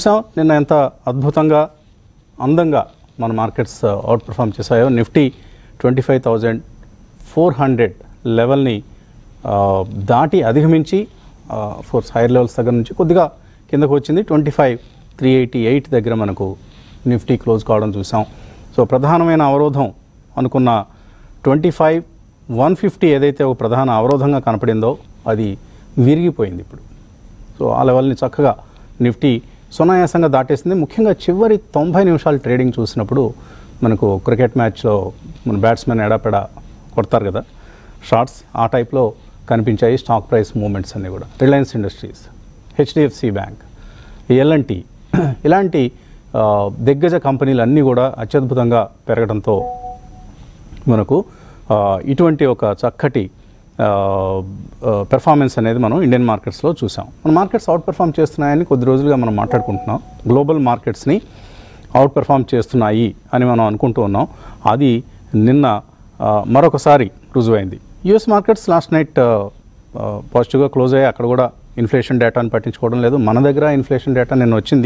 చూసాం నిన్న ఎంత అద్భుతంగా అందంగా మన మార్కెట్స్ అవుట్ పర్ఫామ్ చేశాయో Nifty twenty five thousand four hundred లెవెల్ని ఆ, దాటి అధిగమించి ఫోర్స్ హైయర్ లెవెల్స్ దగ్గర నుంచి కొద్దిగా కిందకు వచ్చింది twenty five three eighty eight దగ్గర మనకు నిఫ్టీ క్లోజ్ కావడం చూసాం సో ప్రధానమైన అవరోధం అనుకున్న ట్వంటీ ఫైవ్ వన్ ఫిఫ్టీ ఏదైతే ఒక ప్రధాన అవరోధంగా కనపడిందో అది విరిగిపోయింది ఇప్పుడు సో ఆ లెవెల్ని చక్కగా నిఫ్టీ సునాయాసంగా దాటేసింది ముఖ్యంగా చివరి తొంభై నిమిషాలు ట్రేడింగ్ చూసినప్పుడు మనకు క్రికెట్ మ్యాచ్లో మన బ్యాట్స్మెన్ ఎడాపెడా కొడతారు కదా షార్ట్స్ ఆ టైప్లో కనిపించాయి స్టాక్ ప్రైస్ మూమెంట్స్ అన్నీ కూడా Reliance Industries HDFC bank LNT ఇలాంటి ఆ, దిగ్గజ కంపెనీలు అన్నీ కూడా అత్యద్భుతంగా పెరగడంతో మనకు ఆ, ఇటువంటి ఒక చక్కటి పెర్ఫార్మెన్స్ అనేది మనం ఇండియన్ మార్కెట్స్లో చూసాం మన మార్కెట్స్ అవుట్ పెర్ఫామ్ చేస్తున్నాయని కొద్ది రోజులుగా మనం మాట్లాడుకుంటున్నాం గ్లోబల్ మార్కెట్స్ని అవుట్ పెర్ఫామ్ చేస్తున్నాయి అని మనం అనుకుంటూ ఉన్నాం అది నిన్న ఆ, మరొకసారి రుజువైంది యుఎస్ మార్కెట్స్ లాస్ట్ నైట్ పాజిటివ్గా క్లోజ్ అయ్యాయి అక్కడ కూడా ఇన్ఫ్లేషన్ డేటాని పట్టించుకోవడం లేదు మన దగ్గర ఇన్ఫ్లేషన్ డేటా నిన్న వచ్చింది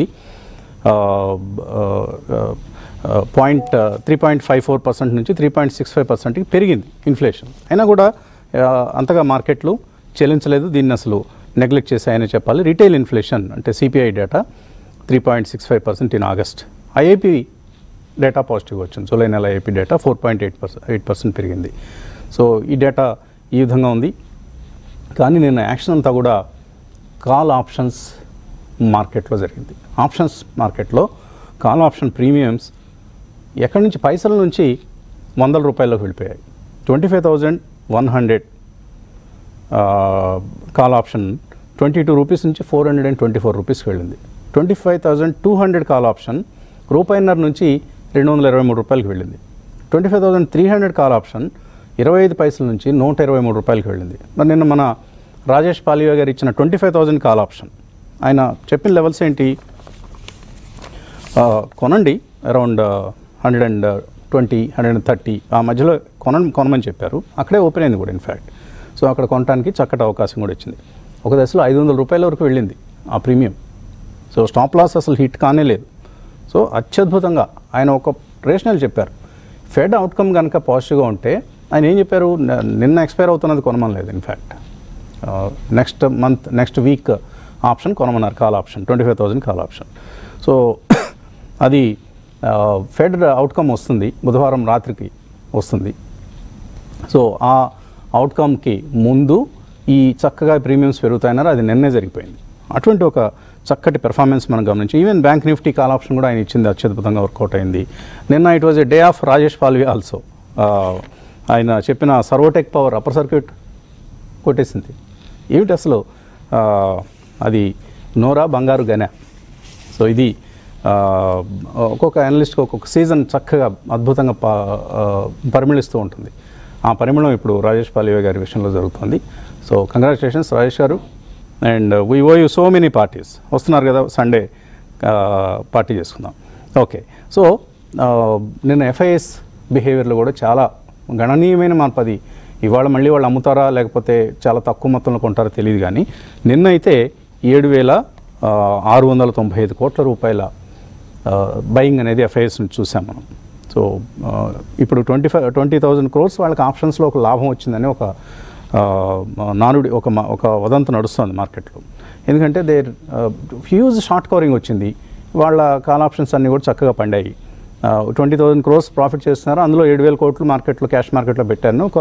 point three point five four percent నుంచి త్రీ పాయింట్ సిక్స్ ఫైవ్ పర్సెంట్కి పెరిగింది ఇన్ఫ్లేషన్ అయినా కూడా ఆ, అంతగా మార్కెట్లు చెల్లించలేదు దీన్ని అసలు నెగ్లెక్ట్ చేశాయని చెప్పాలి రీటైల్ ఇన్ఫ్లేషన్ అంటే CPI data three point six five percent in August IIP data positive వచ్చింది జూలై నెల IIP data four point eight percent eight percent పెరిగింది సో ఈ డేటా ఈ విధంగా ఉంది కానీ నిన్న యాక్షన్ అంతా కూడా కాల్ ఆప్షన్స్ మార్కెట్లో జరిగింది ఆప్షన్స్ మార్కెట్లో కాల్ ఆప్షన్ ప్రీమియమ్స్ ఎక్కడి నుంచి పైసల నుంచి వందల రూపాయలకు వెళ్ళిపోయాయి twenty five thousand one hundred call option twenty two rupees నుంచి four hundred and twenty four రూపీస్కి వెళ్ళింది twenty five thousand two hundred call option రూపాయిన్నర నుంచి రెండు వందల ఇరవై మూడు రూపాయలకి వెళ్ళింది twenty five thousand three hundred call option ఇరవై ఐదు పైసల నుంచి నూట ఇరవై మూడు రూపాయలకి వెళ్ళింది మరి నిన్న మన రాజేష్ పాలియా గారు ఇచ్చిన twenty five thousand call option ఆయన చెప్పిన లెవెల్స్ ఏంటి ఆ, కొనండి around hundred and twenty hundred and thirty ఆ మధ్యలో కొన కొనమని చెప్పారు అక్కడే ఓపెన్ అయింది కూడా ఇన్ఫ్యాక్ట్ సో అక్కడ కొనడానికి చక్కటి అవకాశం కూడా ఇచ్చింది ఒక దశలో ఐదు వందల రూపాయల వరకు వెళ్ళింది ఆ ప్రీమియం సో స్టాప్ లాస్ అసలు హిట్ కానే లేదు సో అత్యద్భుతంగా ఆయన ఒక రేషనల్ చెప్పారు ఫెడ్ అవుట్కమ్ కనుక పాజిటివ్గా ఉంటే ఆయన ఏం చెప్పారు న- నిన్న ఎక్స్పైర్ అవుతున్నది కొనమనలేదు in fact next month next week option కొనమన్నారు call option twenty five thousand call option so అది ఫెడ్ అవుట్కమ్ వస్తుంది బుధవారం రాత్రికి వస్తుంది సో ఆ అవుట్కమ్కి ముందు ఈ చక్కగా ప్రీమియమ్స్ పెరుగుతాయన్నారు అది నిన్నే జరిగిపోయింది అటువంటి ఒక చక్కటి పెర్ఫార్మెన్స్ మనం గమనించి even bank Nifty call option కూడా ఆయన ఇచ్చింది అత్యద్భుతంగా వర్కౌట్ అయింది నిన్న it was a day of Rajesh Palvi also ఆయన చెప్పిన సర్వోటెక్ పవర్ అప్పర్ సర్క్యూట్ కొట్టేసింది ఏమిటి అసలు ఆ, అది నోరా బంగారు గన సో ఇది ఆ, ఒక్కొక్క అనలిస్ట్కి ఒక్కొక్క సీజన్ చక్కగా అద్భుతంగా ప ఆ, పరిమళిస్తూ ఉంటుంది ఆ పరిమళం ఇప్పుడు రాజేష్ పాలివే గారి విషయంలో జరుగుతుంది సో కంగ్రాచులేషన్స్ రాజేష్ గారు and we owe you so many parties వస్తున్నారు కదా సండే పార్టీ చేసుకుందాం ఓకే సో ఆ, నిన్న ఎఫ్ఐఎస్ బిహేవియర్లో కూడా చాలా గణనీయమైన మార్పు అది ఇవాళ మళ్ళీ వాళ్ళు అమ్ముతారా లేకపోతే చాలా తక్కువ మొత్తంలో కొంటారో తెలియదు కానీ నిన్న అయితే ఏడు వేల ఆ, ఆరు వందల తొంభై ఐదు కోట్ల రూపాయల బయింగ్ అనేది ఎఫ్ఐఎస్ నుంచి చూసాం మనం సో ఆ, ఇప్పుడు twenty five twenty thousand crores వాళ్ళకి ఆప్షన్స్లో ఒక లాభం వచ్చిందని ఒక ఆ, నానుడి ఒక మ- ఒక వదంతు నడుస్తుంది మార్కెట్లో ఎందుకంటే దేర్ హ్యూజ్ షార్ట్ కవరింగ్ వచ్చింది వాళ్ళ కాల్ ఆప్షన్స్ అన్నీ కూడా చక్కగా పండాయి ట్వంటీ థౌజండ్ క్రోర్స్ ప్రాఫిట్ చేస్తున్నారు అందులో ఏడు వేల కోట్లు మార్కెట్లో క్యాష్ మార్కెట్లో పెట్టారని ఒక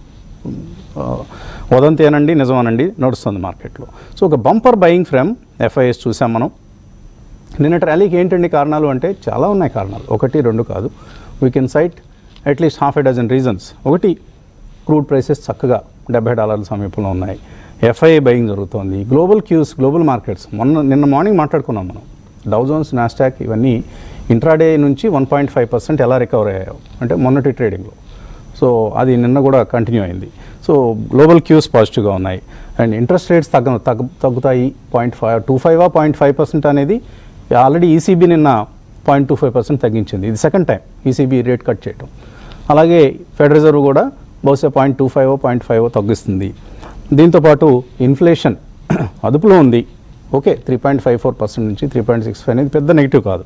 ఆ, వదంతి అనండి నిజమనండి నడుస్తుంది మార్కెట్లో సో ఒక బంపర్ బయింగ్ ఫ్రమ్ ఎఫ్ఐఎస్ చూసాం మనం నిన్నటి ర్యాలీకి ఏంటండి కారణాలు అంటే చాలా ఉన్నాయి కారణాలు ఒకటి రెండు కాదు we can cite at least half a dozen reasons ఒకటి క్రూడ్ ప్రైసెస్ చక్కగా డెబ్బై డాలర్ల సమీపంలో ఉన్నాయి ఎఫ్ఐఏ బయింగ్ జరుగుతోంది గ్లోబల్ క్యూస్ గ్లోబల్ మార్కెట్స్ మొన్న నిన్న మార్నింగ్ మాట్లాడుకున్నాం మనం డౌజోన్స్ నాస్టాక్ ఇవన్నీ ఇంట్రాడే నుంచి వన్ పాయింట్ ఫైవ్ పర్సెంట్ ఎలా రికవర్ అయ్యాయో అంటే మొన్నటి ట్రేడింగ్లో సో అది నిన్న కూడా కంటిన్యూ అయింది సో గ్లోబల్ క్యూస్ పాజిటివ్గా ఉన్నాయి అండ్ ఇంట్రెస్ట్ రేట్స్ తగ్గ తగ్గు తగ్గుతాయి point five two five point five percent అనేది ఆల్రెడీ ఈసీబీ నిన్న పాయింట్ టూ ఫైవ్ పర్సెంట్ తగ్గించింది ఇది second time ECB rate cut చేయటం అలాగే ఫెడ్ రిజర్వ్ కూడా బహుశా point two five point five తగ్గిస్తుంది దీంతోపాటు ఇన్ఫ్లేషన్ అదుపులో ఉంది okay three point five four percent నుంచి త్రీ పాయింట్ సిక్స్ ఫైవ్ అనేది పెద్ద నెగిటివ్ కాదు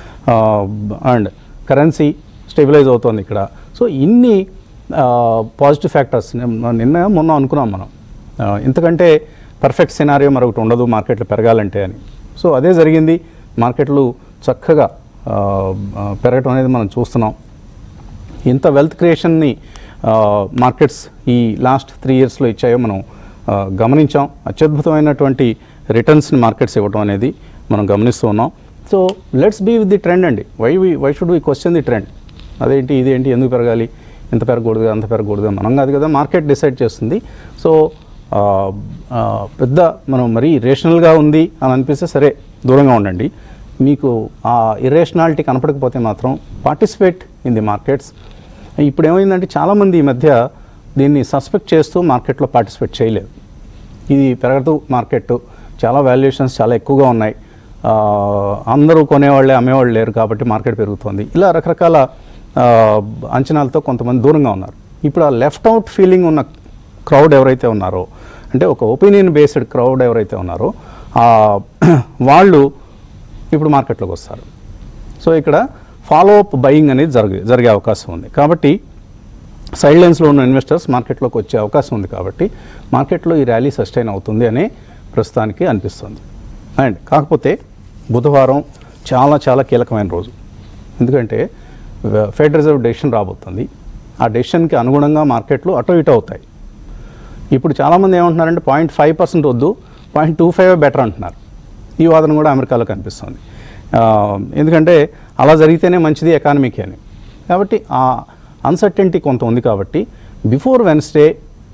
అండ్ కరెన్సీ స్టెబిలైజ్ అవుతోంది ఇక్కడ సో ఇన్ని పాజిటివ్ ఫ్యాక్టర్స్ నిన్న మొన్న అనుకున్నాం మనం ఆ, ఇంతకంటే పర్ఫెక్ట్ సినారియో మరొకటి ఉండదు మార్కెట్లు పెరగాలంటే అని సో అదే జరిగింది మార్కెట్లు చక్కగా ఆ, ఆ, పెరగటం అనేది మనం చూస్తున్నాం ఇంత వెల్త్ క్రియేషన్ని మార్కెట్స్ ఈ లాస్ట్ త్రీ ఇయర్స్లో ఇచ్చాయో మనం ఆ, గమనించాం అత్యద్భుతమైనటువంటి రిటర్న్స్ని మార్కెట్స్ ఇవ్వడం అనేది మనం గమనిస్తూ ఉన్నాం so let's be with the trend అండి why we why should we question the trend అదేంటి ఇదేంటి ఎందుకు పెరగాలి ఇంత పెరగకూడదు అంత పెరగకూడదు మనం కాదు కదా మార్కెట్ డిసైడ్ చేస్తుంది సో ఆ, ఆ, పెద్ద మనం మరీ రేషనల్గా ఉంది అని అనిపిస్తే సరే దూరంగా ఉండండి మీకు ఆ ఇరేషనాలిటీ కనపడకపోతే మాత్రం పార్టిసిపేట్ ఇన్ ది మార్కెట్స్ ఇప్పుడు ఏమైందంటే చాలామంది ఈ మధ్య దీన్ని సస్పెక్ట్ చేస్తూ మార్కెట్లో పార్టిసిపేట్ చేయలేదు ఇది పెరగదు మార్కెట్ చాలా వాల్యుయేషన్స్ చాలా ఎక్కువగా ఉన్నాయి ఆ, అందరూ కొనేవాళ్ళే అమ్మేవాళ్ళు లేరు కాబట్టి మార్కెట్ పెరుగుతోంది ఇలా రకరకాల ఆ, అంచనాలతో కొంతమంది దూరంగా ఉన్నారు ఇప్పుడు ఆ లెఫ్ట్ అవుట్ ఫీలింగ్ ఉన్న క్రౌడ్ ఎవరైతే ఉన్నారో అంటే ఒక ఒపీనియన్ బేస్డ్ క్రౌడ్ ఎవరైతే ఉన్నారో ఆ, వాళ్ళు ఇప్పుడు మార్కెట్లోకి వస్తారు సో ఇక్కడ ఫాలో అప్ బయింగ్ అనేది జరిగే జరిగే అవకాశం ఉంది కాబట్టి సైడ్ లైన్స్లో ఉన్న ఇన్వెస్టర్స్ మార్కెట్లోకి వచ్చే అవకాశం ఉంది కాబట్టి మార్కెట్లో ఈ ర్యాలీ సస్టైన్ అవుతుంది అనే ప్రస్తుతానికి అనిపిస్తుంది అండ్ కాకపోతే బుధవారం చాలా చాలా కీలకమైన రోజు ఎందుకంటే ఫెడ్ రిజర్వ్ డెసిషన్ రాబోతుంది ఆ డెసిషన్కి అనుగుణంగా మార్కెట్లు అటో ఇటో అవుతాయి ఇప్పుడు చాలామంది ఏమంటున్నారంటే పాయింట్ ఫైవ్ పర్సెంట్ వద్దు పాయింట్ టూ ఫైవ్ బెటర్ అంటున్నారు ఈ వాదన కూడా అమెరికాలో కనిపిస్తుంది ఆ, ఎందుకంటే అలా జరిగితేనే మంచిది ఎకానమీకి అని కాబట్టి ఆ అన్సర్టెంటీ కొంత ఉంది కాబట్టి బిఫోర్ వెన్స్డే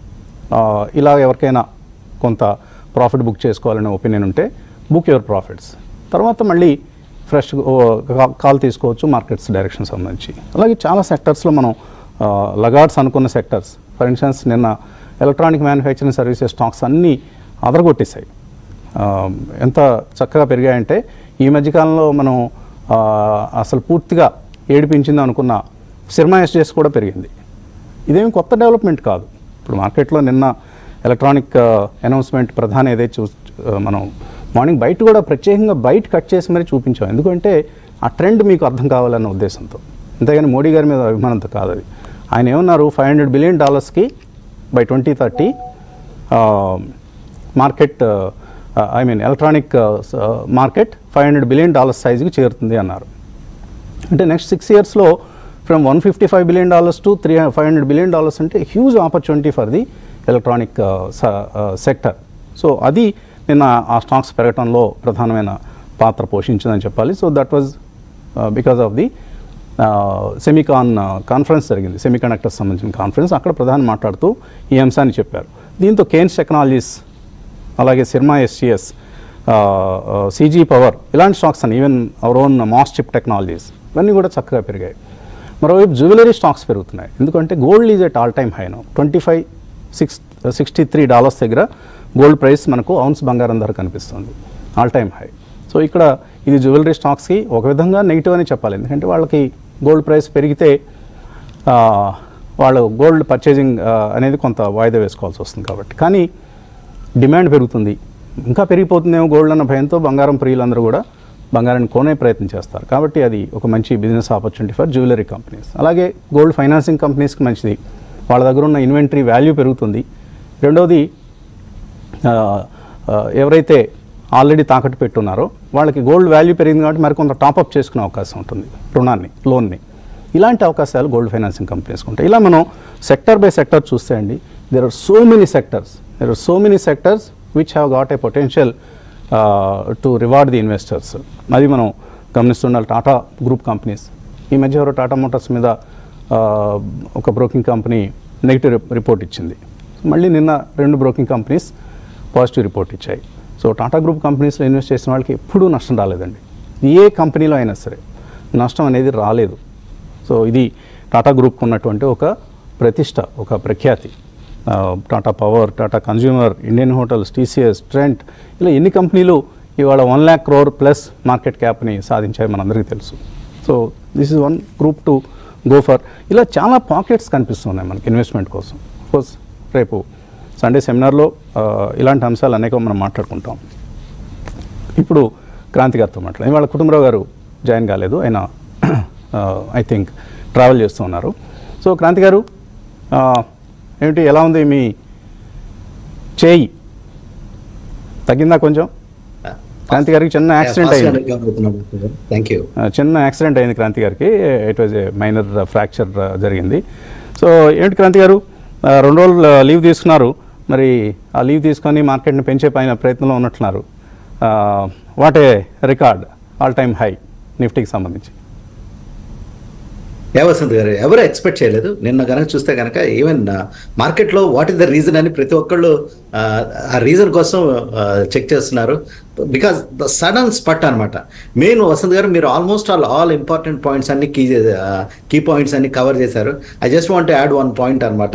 ఇలా ఎవరికైనా కొంత ప్రాఫిట్ బుక్ చేసుకోవాలనే ఒపీనియన్ ఉంటే బుక్ యువర్ ప్రాఫిట్స్ తర్వాత మళ్ళీ ఫ్రెష్ కాల్ తీసుకోవచ్చు మార్కెట్స్ డైరెక్షన్ సంబంధించి అలాగే చాలా సెక్టర్స్లో మనం లగార్డ్స్ అనుకున్న సెక్టర్స్ ఫర్ ఇన్స్టెన్స్ నిన్న ఎలక్ట్రానిక్ మ్యానుఫ్యాక్చరింగ్ సర్వీసెస్ స్టాక్స్ అన్నీ అదరగొట్టేశాయి ఆ, ఎంత చక్కగా పెరిగాయంటే ఈ మధ్యకాలంలో మనం ఆ, అసలు పూర్తిగా ఏడిపించింది అనుకున్న సిర్మా ఎస్జెస్ కూడా పెరిగింది ఇదేమి కొత్త డెవలప్మెంట్ కాదు ఇప్పుడు మార్కెట్లో నిన్న ఎలక్ట్రానిక్ అనౌన్స్మెంట్ ప్రధాన ఏదైతే చూ ఆ, మనం మార్నింగ్ బయట కూడా ప్రత్యేకంగా బయట కట్ చేసి మరీ చూపించాం ఎందుకంటే ఆ ట్రెండ్ మీకు అర్థం కావాలన్న ఉద్దేశంతో అంతేగాని మోడీ గారి మీద అభిమానంతో కాదు అది ఆయన ఏమన్నారు ఫైవ్ హండ్రెడ్ బిలియన్ డాలర్స్కి by twenty thirty market I mean electronic market five hundred billion dollars సైజుకి చేరుతుంది అన్నారు అంటే నెక్స్ట్ సిక్స్ ఇయర్స్లో from one fifty five billion dollars to three five hundred billion dollars అంటే huge opportunity for the electronic sector so అది నిన్న ఆ stocks పెరగడంలో ప్రధానమైన పాత్ర పోషించిందని చెప్పాలి so that was because of the semicon conference జరిగింది సెమీకండక్టర్స్ సంబంధించిన కాన్ఫరెన్స్ అక్కడ ప్రధాని మాట్లాడుతూ ఈ అంశాన్ని చెప్పారు దీంతో కేన్స్ టెక్నాలజీస్ అలాగే సిర్మా ఎస్సిఎస్ సీజీ పవర్ ఇలాంటి స్టాక్స్ అని even our own MosChip technologies ఇవన్నీ కూడా చక్కగా పెరిగాయి మరోవైపు జ్యువెలరీ స్టాక్స్ పెరుగుతున్నాయి ఎందుకంటే gold is at all time హైనో twenty five six sixty three dollars దగ్గర గోల్డ్ ప్రైస్ మనకు ఔన్స్ బంగారం ధర కనిపిస్తుంది ఆల్ టైమ్ హై సో ఇక్కడ ఇది జ్యువెలరీ స్టాక్స్కి ఒక విధంగా నెగిటివ్ అని చెప్పాలి ఎందుకంటే వాళ్ళకి గోల్డ్ ప్రైస్ పెరిగితే ఆ, వాళ్ళు గోల్డ్ పర్చేజింగ్ అనేది కొంత వాయిదా వేసుకోవాల్సి వస్తుంది కాబట్టి కానీ డిమాండ్ పెరుగుతుంది ఇంకా పెరిగిపోతుందేమో గోల్డ్ అన్న భయంతో బంగారం ప్రియులందరూ కూడా బంగారాన్ని కొనే ప్రయత్నం చేస్తారు కాబట్టి అది ఒక మంచి business opportunity for jewellery companies అలాగే గోల్డ్ ఫైనాన్సింగ్ కంపెనీస్కి మంచిది వాళ్ళ దగ్గర ఉన్న ఇన్వెంటరీ వాల్యూ పెరుగుతుంది రెండవది ఆ, ఆ, ఎవరైతే ఆల్రెడీ తాకట్టు పెట్టున్నారో వాళ్ళకి గోల్డ్ వాల్యూ పెరిగింది కాబట్టి మరి కొంత టాపప్ చేసుకునే అవకాశం ఉంటుంది రుణాన్ని లోన్ని ఇలాంటి అవకాశాలు గోల్డ్ ఫైనాన్సింగ్ కంపెనీస్కి ఉంటాయి ఇలా మనం సెక్టర్ బై సెక్టర్ చూస్తే అండి there are so many sectors there are so many sectors which have got a potential to reward the investors అది మనం గమనిస్తుండాలి టాటా గ్రూప్ కంపెనీస్ ఈ మధ్య ఎవరో టాటా మోటార్స్ మీద ఆ, ఒక బ్రోకింగ్ కంపెనీ నెగిటివ్ రిపోర్ట్ ఇచ్చింది మళ్ళీ నిన్న రెండు బ్రోకింగ్ కంపెనీస్ పాజిటివ్ రిపోర్ట్ ఇచ్చాయి సో టాటా గ్రూప్ కంపెనీస్లో ఇన్వెస్ట్ చేసిన వాళ్ళకి ఎప్పుడూ నష్టం రాలేదండి ఏ కంపెనీలో అయినా సరే నష్టం అనేది రాలేదు సో ఇది టాటా గ్రూప్కి ఉన్నటువంటి ఒక ప్రతిష్ట ఒక ప్రఖ్యాతి ఆ, Tata power Tata consumer Indian hotels TCS Trent ఇలా ఎన్ని కంపెనీలు ఇవాళ one lakh crore plus market క్యాప్ని సాధించాయి మనందరికీ తెలుసు so this is one group to go for ఇలా చాలా పాకెట్స్ కనిపిస్తున్నాయి మనకి ఇన్వెస్ట్మెంట్ కోసం కోర్స్ రేపు సండే సెమినార్లో ఆ, ఇలాంటి అంశాలు అనేక మనం మాట్లాడుకుంటాం ఇప్పుడు క్రాంతి గారితో మాట్లాడారు వాళ్ళ కుటుంబరావు గారు జాయిన్ కాలేదు ఆయన ఐ థింక్ ట్రావెల్ చేస్తూ ఉన్నారు సో క్రాంతి గారు ఆ, ఏమిటి ఎలా ఉంది మీ చేయి తగ్గిందా కొంచెం క్రాంతి గారికి చిన్న యాక్సిడెంట్ అయింది థ్యాంక్ యూ ఆ, చిన్న యాక్సిడెంట్ అయింది క్రాంతి గారికి it was a minor fracture జరిగింది సో ఏంటి క్రాంతి గారు ఆ, రెండు రోజులు లీవ్ తీసుకున్నారు మరి ఆ లీవ్ తీసుకొని మార్కెట్ని పెంచే పైన ప్రయత్నంలో ఉన్నట్లున్నారు what a record all time high నిఫ్టీకి సంబంధించి ఏ వసంత్ గారు ఎవరు ఎక్స్పెక్ట్ చేయలేదు నిన్న కనుక చూస్తే కనుక ఈవెన్ మార్కెట్లో వాట్ ఇస్ ద రీజన్ అని ప్రతి ఒక్కళ్ళు ఆ, ఆ రీజన్ కోసం చెక్ చేస్తున్నారు బికాస్ ద సడన్ స్పట్ అనమాట మెయిన్ వసంత్ గారు మీరు almost all all important points అన్ని కీ కీ పాయింట్స్ అన్ని కవర్ చేశారు I just want add one point అనమాట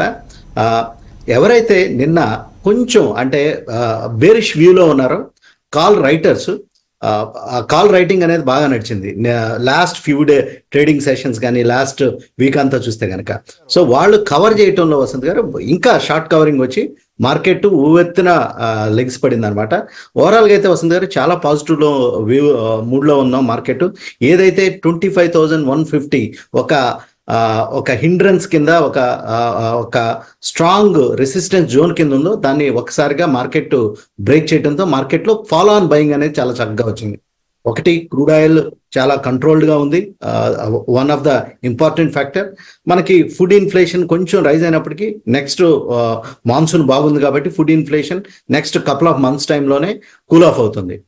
ఎవరైతే నిన్న కొంచెం అంటే బేరిష్ వ్యూలో ఉన్నారో కాల్ రైటర్స్ ఆ కాల్ రైటింగ్ అనేది బాగా నడిచింది last few day trading sessions కానీ లాస్ట్ వీక్ అంతా చూస్తే కనుక సో వాళ్ళు కవర్ చేయటంలో వసంత్ గారు ఇంకా షార్ట్ కవరింగ్ వచ్చి మార్కెట్ ఊవెత్తున లెగ్స్ పడింది అనమాట ఓవరాల్గా అయితే వసంత్ గారు చాలా పాజిటివ్ లో వ్యూ మూడ్లో ఉన్నాం మార్కెట్ ఏదైతే twenty five thousand one fifty ఒక ఆ, ఒక హిండ్రన్స్ కింద ఒక ఆ, ఆ, ఒక స్ట్రాంగ్ రెసిస్టెన్స్ జోన్ కింద ఉందో దాన్ని ఒకసారిగా మార్కెట్ బ్రేక్ చేయడంతో మార్కెట్లో ఫాలో ఆన్ బయింగ్ అనేది చాలా చక్కగా వచ్చింది ఒకటి క్రూడ్ ఆయిల్ చాలా కంట్రోల్డ్ గా ఉంది one of the important factor మనకి ఫుడ్ ఇన్ఫ్లేషన్ కొంచెం రైజ్ అయినప్పటికీ నెక్స్ట్ మాన్సూన్ బాగుంది కాబట్టి food inflation next couple of months టైంలోనే కూల్ ఆఫ్ అవుతుంది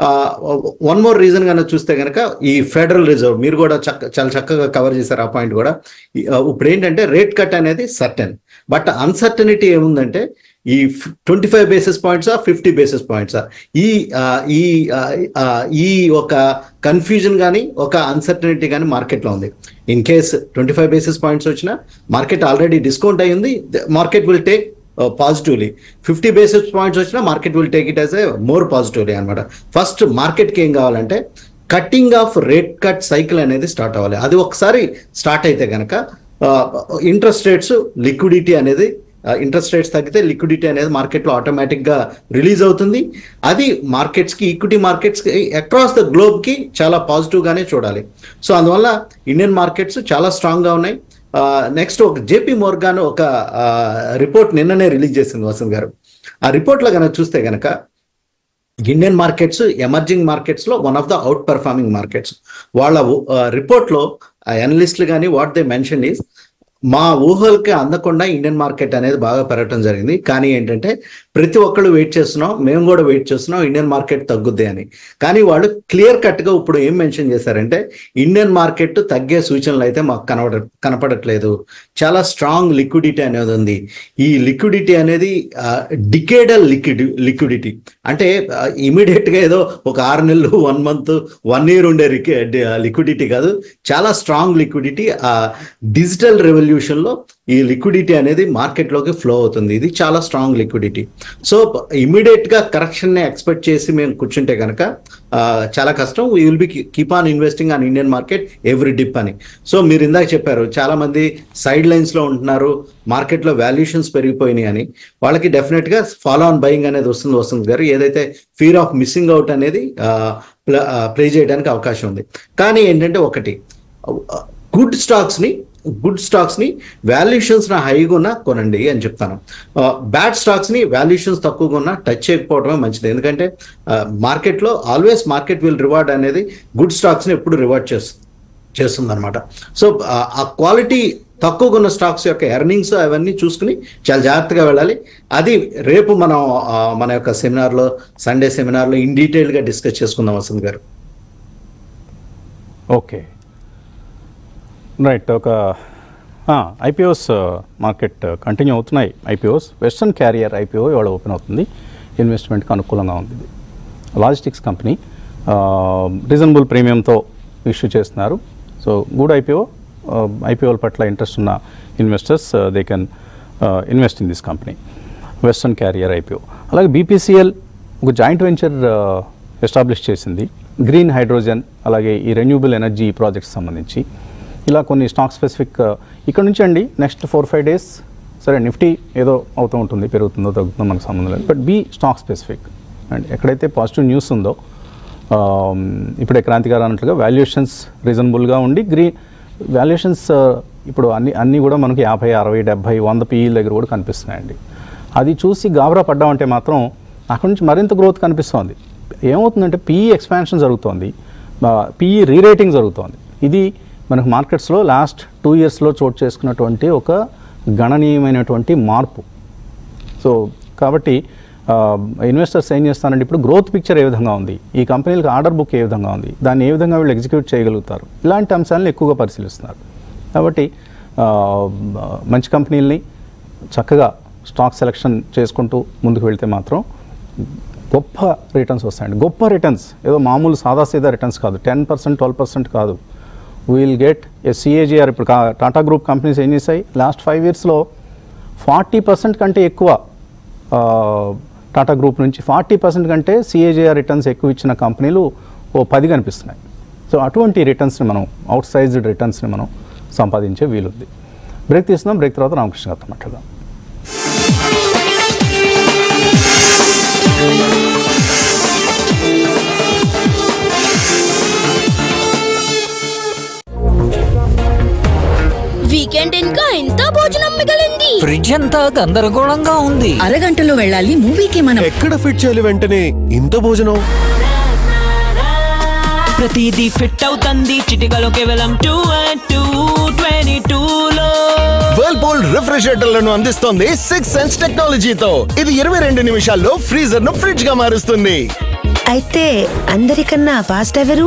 వన్ మోర్ రీజన్ కనుక చూస్తే కనుక ఈ ఫెడరల్ రిజర్వ్ మీరు కూడా చక్క చాలా చక్కగా కవర్ చేశారు ఆ పాయింట్ కూడా ఈ, ఆ, ఇప్పుడు ఏంటంటే రేట్ కట్ అనేది సర్టెన్ బట్ అన్సర్టనిటీ ఏముందంటే ఈ ట్వంటీ ఫైవ్ బేసిస్ పాయింట్సా ఫిఫ్టీ బేసిస్ పాయింట్సా ఈ ఆ, ఈ ఆ, ఆ, ఈ ఒక కన్ఫ్యూజన్ కానీ ఒక అన్సర్టనిటీ కానీ మార్కెట్లో ఉంది in case twenty five basis points వచ్చినా మార్కెట్ ఆల్రెడీ డిస్కౌంట్ అయ్యింది market will take positively fifty basis points వచ్చినా market will take it as a more positively అనమాట ఫస్ట్ మార్కెట్కి ఏం కావాలంటే cutting of rate cut cycle అనేది స్టార్ట్ అవ్వాలి అది ఒకసారి స్టార్ట్ అయితే కనుక ఇంట్రెస్ట్ రేట్స్ లిక్విడిటీ అనేది ఇంట్రెస్ట్ రేట్స్ తగ్గితే లిక్విడిటీ అనేది మార్కెట్లో ఆటోమేటిక్గా రిలీజ్ అవుతుంది అది మార్కెట్స్కి ఈక్విటీ మార్కెట్స్కి అక్రాస్ ద గ్లోబ్కి చాలా పాజిటివ్గానే చూడాలి సో అందువల్ల ఇండియన్ మార్కెట్స్ చాలా స్ట్రాంగ్గా ఉన్నాయి నెక్స్ట్ ఒక జేపీ మోర్గాన్ ఒక రిపోర్ట్ నిన్ననే రిలీజ్ చేసింది వసంత్ గారు ఆ రిపోర్ట్లో కనుక చూస్తే కనుక ఇండియన్ మార్కెట్స్ ఎమర్జింగ్ మార్కెట్స్ లో one of the outperforming markets వాళ్ళ రిపోర్ట్ లో అనలిస్టులు కానీ వాట్ దే మెన్షన్ ఈస్ మా ఊహలకి అందకుండా ఇండియన్ మార్కెట్ అనేది బాగా పెరగటం జరిగింది కానీ ఏంటంటే ప్రతి ఒక్కళ్ళు వెయిట్ చేస్తున్నాం మేము కూడా వెయిట్ చేస్తున్నాం ఇండియన్ మార్కెట్ తగ్గుద్ది అని కానీ వాళ్ళు క్లియర్ కట్ గా ఇప్పుడు ఏం మెన్షన్ చేశారంటే ఇండియన్ మార్కెట్ తగ్గే సూచనలు అయితే మాకు కనబడ కనపడట్లేదు చాలా స్ట్రాంగ్ లిక్విడిటీ అనేది ఉంది ఈ లిక్విడిటీ అనేది డికేడల్ లిక్విడి లిక్విడిటీ అంటే ఇమీడియట్ గా ఏదో ఒక ఆరు నెలలు వన్ మంత్ వన్ ఇయర్ ఉండే లిక్విడిటీ కాదు చాలా స్ట్రాంగ్ లిక్విడిటీ డిజిటల్ రెవల్యూషన్ లో ఈ లిక్విడిటీ అనేది మార్కెట్లోకి ఫ్లో అవుతుంది ఇది చాలా స్ట్రాంగ్ లిక్విడిటీ సో ఇమీడియట్ గా కరెక్షన్ ని ఎక్స్పెక్ట్ చేసి మేము కూర్చుంటే కనుక ఆ, చాలా కష్టం we will be keep on investing on Indian market every dip అని సో మీరు ఇందాక చెప్పారు చాలా మంది సైడ్ లైన్స్ లో ఉంటున్నారు మార్కెట్ లో వాల్యుయేషన్స్ పెరిగిపోయినాయి అని వాళ్ళకి డెఫినెట్ గా ఫాలో ఆన్ బయింగ్ అనేది వస్తుంది వస్తుంది గారు ఏదైతే ఫీర్ ఆఫ్ మిస్సింగ్ అవుట్ అనేది ప్లే చేయడానికి అవకాశం ఉంది కానీ ఏంటంటే ఒకటి గుడ్ స్టాక్స్ ని గుడ్ స్టాక్స్ ని వాల్యుయేషన్స్ నా హైగా ఉన్నా కొనండి అని చెప్తాను బ్యాడ్ స్టాక్స్ ని వాల్యుయేషన్స్ తక్కువగా ఉన్నా టచ్ చేయకపోవడమే మంచిది ఎందుకంటే మార్కెట్ లో ఆల్వేస్ మార్కెట్ విల్ రివార్డ్ అనేది గుడ్ స్టాక్స్ ని ఎప్పుడు రివార్డ్ చేస్తుంది చేస్తుంది అనమాట సో ఆ క్వాలిటీ తక్కువగా ఉన్న స్టాక్స్ యొక్క ఎర్నింగ్స్ అవన్నీ చూసుకుని చాలా జాగ్రత్తగా వెళ్ళాలి అది రేపు మనం ఆ, మన యొక్క సెమినార్లో సండే సెమినార్లో ఇన్ డీటెయిల్గా డిస్కస్ చేసుకుందాం వసంత్ గారు ఓకే రైట్ ఒక ఐపీఓస్ మార్కెట్ కంటిన్యూ అవుతున్నాయి ఐపీఓస్ వెస్ట్రన్ క్యారియర్ ఐపీఓ ఇవాళ ఓపెన్ అవుతుంది ఇన్వెస్ట్మెంట్కి అనుకూలంగా ఉంది ఇది లాజిస్టిక్స్ కంపెనీ రీజనబుల్ ప్రీమియంతో ఇష్యూ చేస్తున్నారు సో గుడ్ ఐపీఓ ఐపీఓల పట్ల ఇంట్రెస్ట్ ఉన్న investors they can invest in this company western carrier IPO అలాగే బీపీసీఎల్ ఒక జాయింట్ వెంచర్ ఎస్టాబ్లిష్ చేసింది గ్రీన్ హైడ్రోజన్ అలాగే ఈ రెన్యూబుల్ ఎనర్జీ ప్రాజెక్ట్స్ సంబంధించి ఇలా కొన్ని స్టాక్ స్పెసిఫిక్ ఇక్కడ నుంచి అండి నెక్స్ట్ ఫోర్ ఫైవ్ డేస్ సరే నిఫ్టీ ఏదో అవుతూ ఉంటుంది పెరుగుతుందో తగ్గుతుందో మనకు సంబంధం లేదు but be stock specific and ఎక్కడైతే పాజిటివ్ న్యూస్ ఉందో ఇప్పుడే క్రాంతిగారు అన్నట్లుగా వాల్యుయేషన్స్ రీజనబుల్గా ఉండి గ్రీ వాల్యుయేషన్స్ ఇప్పుడు అన్ని అన్నీ కూడా మనకి యాభై అరవై డెబ్భై వంద పీఈల దగ్గర కూడా కనిపిస్తున్నాయండి అది చూసి గాబరా పడ్డామంటే మాత్రం అక్కడి నుంచి మరింత గ్రోత్ కనిపిస్తోంది ఏమవుతుందంటే పీఈ ఎక్స్పాన్షన్ జరుగుతోంది పీఈ రీరేటింగ్ జరుగుతోంది ఇది మనకు మార్కెట్స్లో లాస్ట్ టూ ఇయర్స్లో చోటు చేసుకున్నటువంటి ఒక గణనీయమైనటువంటి మార్పు సో కాబట్టి ఇన్వెస్టర్స్ ఏం చేస్తారంటే ఇప్పుడు గ్రోత్ పిక్చర్ ఏ విధంగా ఉంది ఈ కంపెనీలకు ఆర్డర్ బుక్ ఏ విధంగా ఉంది దాన్ని ఏ విధంగా వీళ్ళు ఎగ్జిక్యూట్ చేయగలుగుతారు ఇలాంటి అంశాలను ఎక్కువగా పరిశీలిస్తున్నారు కాబట్టి ఆ, మంచి కంపెనీల్ని చక్కగా స్టాక్ సెలెక్షన్ చేసుకుంటూ ముందుకు వెళ్తే మాత్రం గొప్ప రిటర్న్స్ వస్తాయండి గొప్ప రిటర్న్స్ ఏదో మామూలు సాదాసీదా రిటర్న్స్ కాదు టెన్ పర్సెంట్ ట్వెల్వ్ పర్సెంట్ కాదు విల్ గెట్ ఏ సిఏజిఆర్ ఇప్పుడు కా- టాటా గ్రూప్ కంపెనీస్ ఏం చేశాయి లాస్ట్ ఫైవ్ ఇయర్స్లో ఫార్టీ పర్సెంట్ కంటే ఎక్కువ ఆ, టాటా గ్రూప్ నుంచి ఫార్టీ పర్సెంట్ కంటే సిఏజిఆర్ రిటర్న్స్ ఎక్కువ ఇచ్చిన కంపెనీలు ఓ పది కనిపిస్తున్నాయి సో అటువంటి రిటర్న్స్ని మనం అవుట్ సైజ్డ్ రిటర్న్స్ని మనం సంపాదించే వీలుంది బ్రేక్ తీస్తున్నాం బ్రేక్ తర్వాత రామకృష్ణ గారితో మాట్లాడదాం వీకెండ్ ఇంకా ఎంత భోజనం మిగిలింది ఫ్రిడ్జ్ అంతా గందరగోళంగా ఉంది అరగంటలో వెళ్ళాలి మూవీకి మనం ఎక్కడ ఫిట్ చేయాలి వెంటనే ఇంత భోజనం ప్రతిదీ ఫిట్ అవుతుంది చిటికలో కేవలం టూ టూ ట్వంటీ టూ లో వర్ల్పూల్ రిఫ్రిజిరేటర్లను అందిస్తోంది సిక్స్ సెన్స్ టెక్నాలజీతో ఇది ఇరవై రెండు నిమిషాల్లో ఫ్రీజర్ ను ఫ్రిడ్జ్ గా మారుస్తుంది అయితే అందరికన్నా ఫాస్ట్ ఎవరు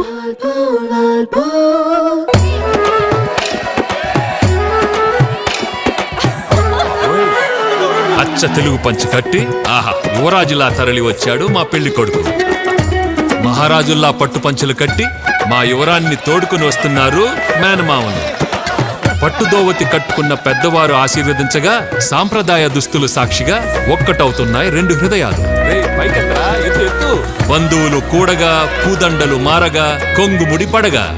అచ్చ తెలుగు పంచి కట్టి ఆహా యువరాజులా తరలి వచ్చాడు మా పెళ్లి కొడుకు మహారాజుల్లా పట్టు పంచులు కట్టి మా యువరాన్ని తోడుకుని వస్తున్నారు మేనమామలు పట్టుదోవతి కట్టుకున్న పెద్దవారు ఆశీర్వదించగా సాంప్రదాయ దుస్తులు సాక్షిగా ఒక్కటవుతున్నాయి రెండు హృదయాలు రేయ్, పైకెత్తరా, ఎత్తు, ఎత్తు. బంధువులు కూడగా పూదండలు మారగా కొంగుముడి పడగా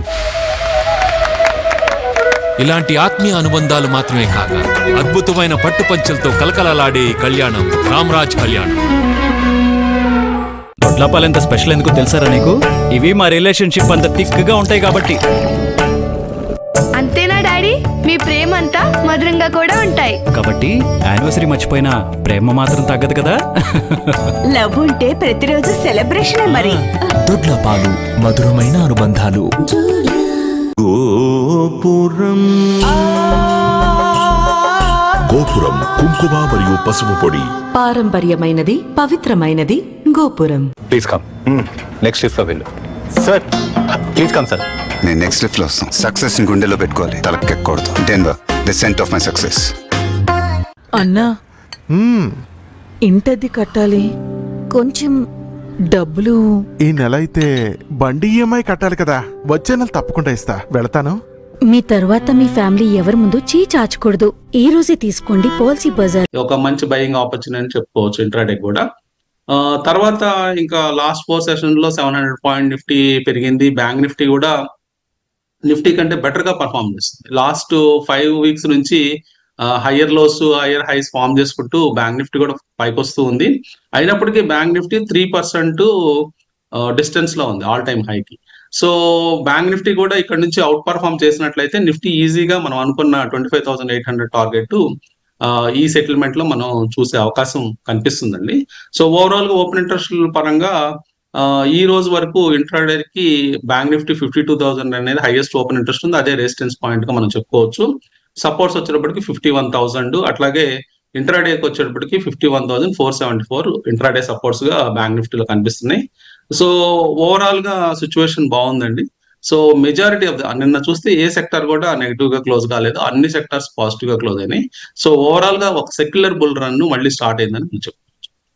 ఇలాంటి ఆత్మీయ అనుబంధాలు మాత్రమే కాక అద్భుతమైన పట్టుపంచలతో కలకలలాడే ఈ కళ్యాణం రామ్రాజ్ కళ్యాణం దొడ్లపాలు ఎంత స్పెషల్ ఎందుకు తెలుసారా నీకు ఇవి మా రిలేషన్షిప్ అంత థిక్గా ఉంటాయి కాబట్టి అంతేనా డాడీ మీ ప్రేమ అంతా మధురంగా కూడా ఉంటాయి కాబట్టి యానివర్సరీ మర్చిపోయినా ప్రేమ మాత్రం తగ్గదు కదా లవ్ ఉంటే ప్రతిరోజు సెలబ్రేషన్ మరి దొడ్లపాలు మధురమైన అనుబంధాలు గోపురం కుంకుమ మరియు పసుపు పొడి పారంపర్యమైనది పవిత్రమైనది గోపురం ప్లీజ్ కమ్ నెక్స్ట్ షిఫ్ట్లో వెళ్ళు సార్ ప్లీజ్ కమ్ సార్ నేను నెక్స్ట్ లిఫ్ట్ లో వస్తాం సక్సెస్ ని గుండెలో పెట్టుకోవాలి తలకెక్కకూడదు Denver the scent of my success అన్నా ఇంటద్ది కట్టాలి కొంచెం డబ్బులు ఈ నెల అయితే బండి ఈఎంఐ కట్టాలి కదా వచ్చే నెల తప్పకుండా ఇస్తా వెళతాను మీ తర్వాత మీ ఫ్యామిలీ ఎవరి ముందు చీ చాచకూడదు ఈ రోజే తీసుకోండి పాలసీ బజార్ ఒక మంచి బయింగ్ ఆపర్చునిటీ అని చెప్పుకోవచ్చు ఇంట్రాడే కూడా ఆ, తర్వాత ఇంకా లాస్ట్ ఫోర్ సెషన్ లో సెవెన్ హండ్రెడ్ పాయింట్ నిఫ్టీ పెరిగింది బ్యాంక్ నిఫ్టీ కూడా నిఫ్టీ కంటే బెటర్ గా పర్ఫామ్ చేస్తుంది లాస్ట్ ఫైవ్ వీక్స్ నుంచి higher lows higher highs form చేసుకుంటూ బ్యాంక్ నిఫ్టీ కూడా పైకి వస్తూ ఉంది అయినప్పటికీ bank Nifty three percent distance లో ఉంది ఆల్ టైమ్ హైకి సో బ్యాంక్ నిఫ్టీ కూడా ఇక్కడ నుంచి అవుట్ పర్ఫామ్ చేసినట్లయితే నిఫ్టీ ఈజీగా మనం అనుకున్న twenty five thousand eight hundred target ఈ సెటిల్మెంట్ లో మనం చూసే అవకాశం కనిపిస్తుందండి సో ఓవరాల్ గా ఓపెన్ ఇంట్రెస్ట్ పరంగా ఆ, ఈ రోజు వరకు ఇంట్రాడే కి bank Nifty fifty two thousand అనేది హైయెస్ట్ ఓపెన్ ఇంట్రెస్ట్ ఉంది అదే రెసిస్టెన్స్ పాయింట్ గా మనం చెప్పుకోవచ్చు సపోర్ట్స్ వచ్చేటప్పటికి ఫిఫ్టీ వన్ థౌసండ్ అట్లాగే ఇంట్రాడేకి వచ్చేటప్పటికి fifty one thousand four seventy four intraday supports గా బ్యాంక్ నిఫ్టీలో కనిపిస్తున్నాయి సో ఓవరాల్ గా సిచ్యువేషన్ బాగుందండి సో మెజారిటీ ఆఫ్ ద నిన్న చూస్తే ఏ సెక్టర్ కూడా నెగిటివ్ గా క్లోజ్ కాలేదు అన్ని సెక్టర్స్ పాజిటివ్ గా క్లోజ్ అయినాయి సో ఓవరాల్ గా ఒక సెక్యులర్ బుల్ రన్ మళ్ళీ స్టార్ట్ అయిందని నేను చెప్తాను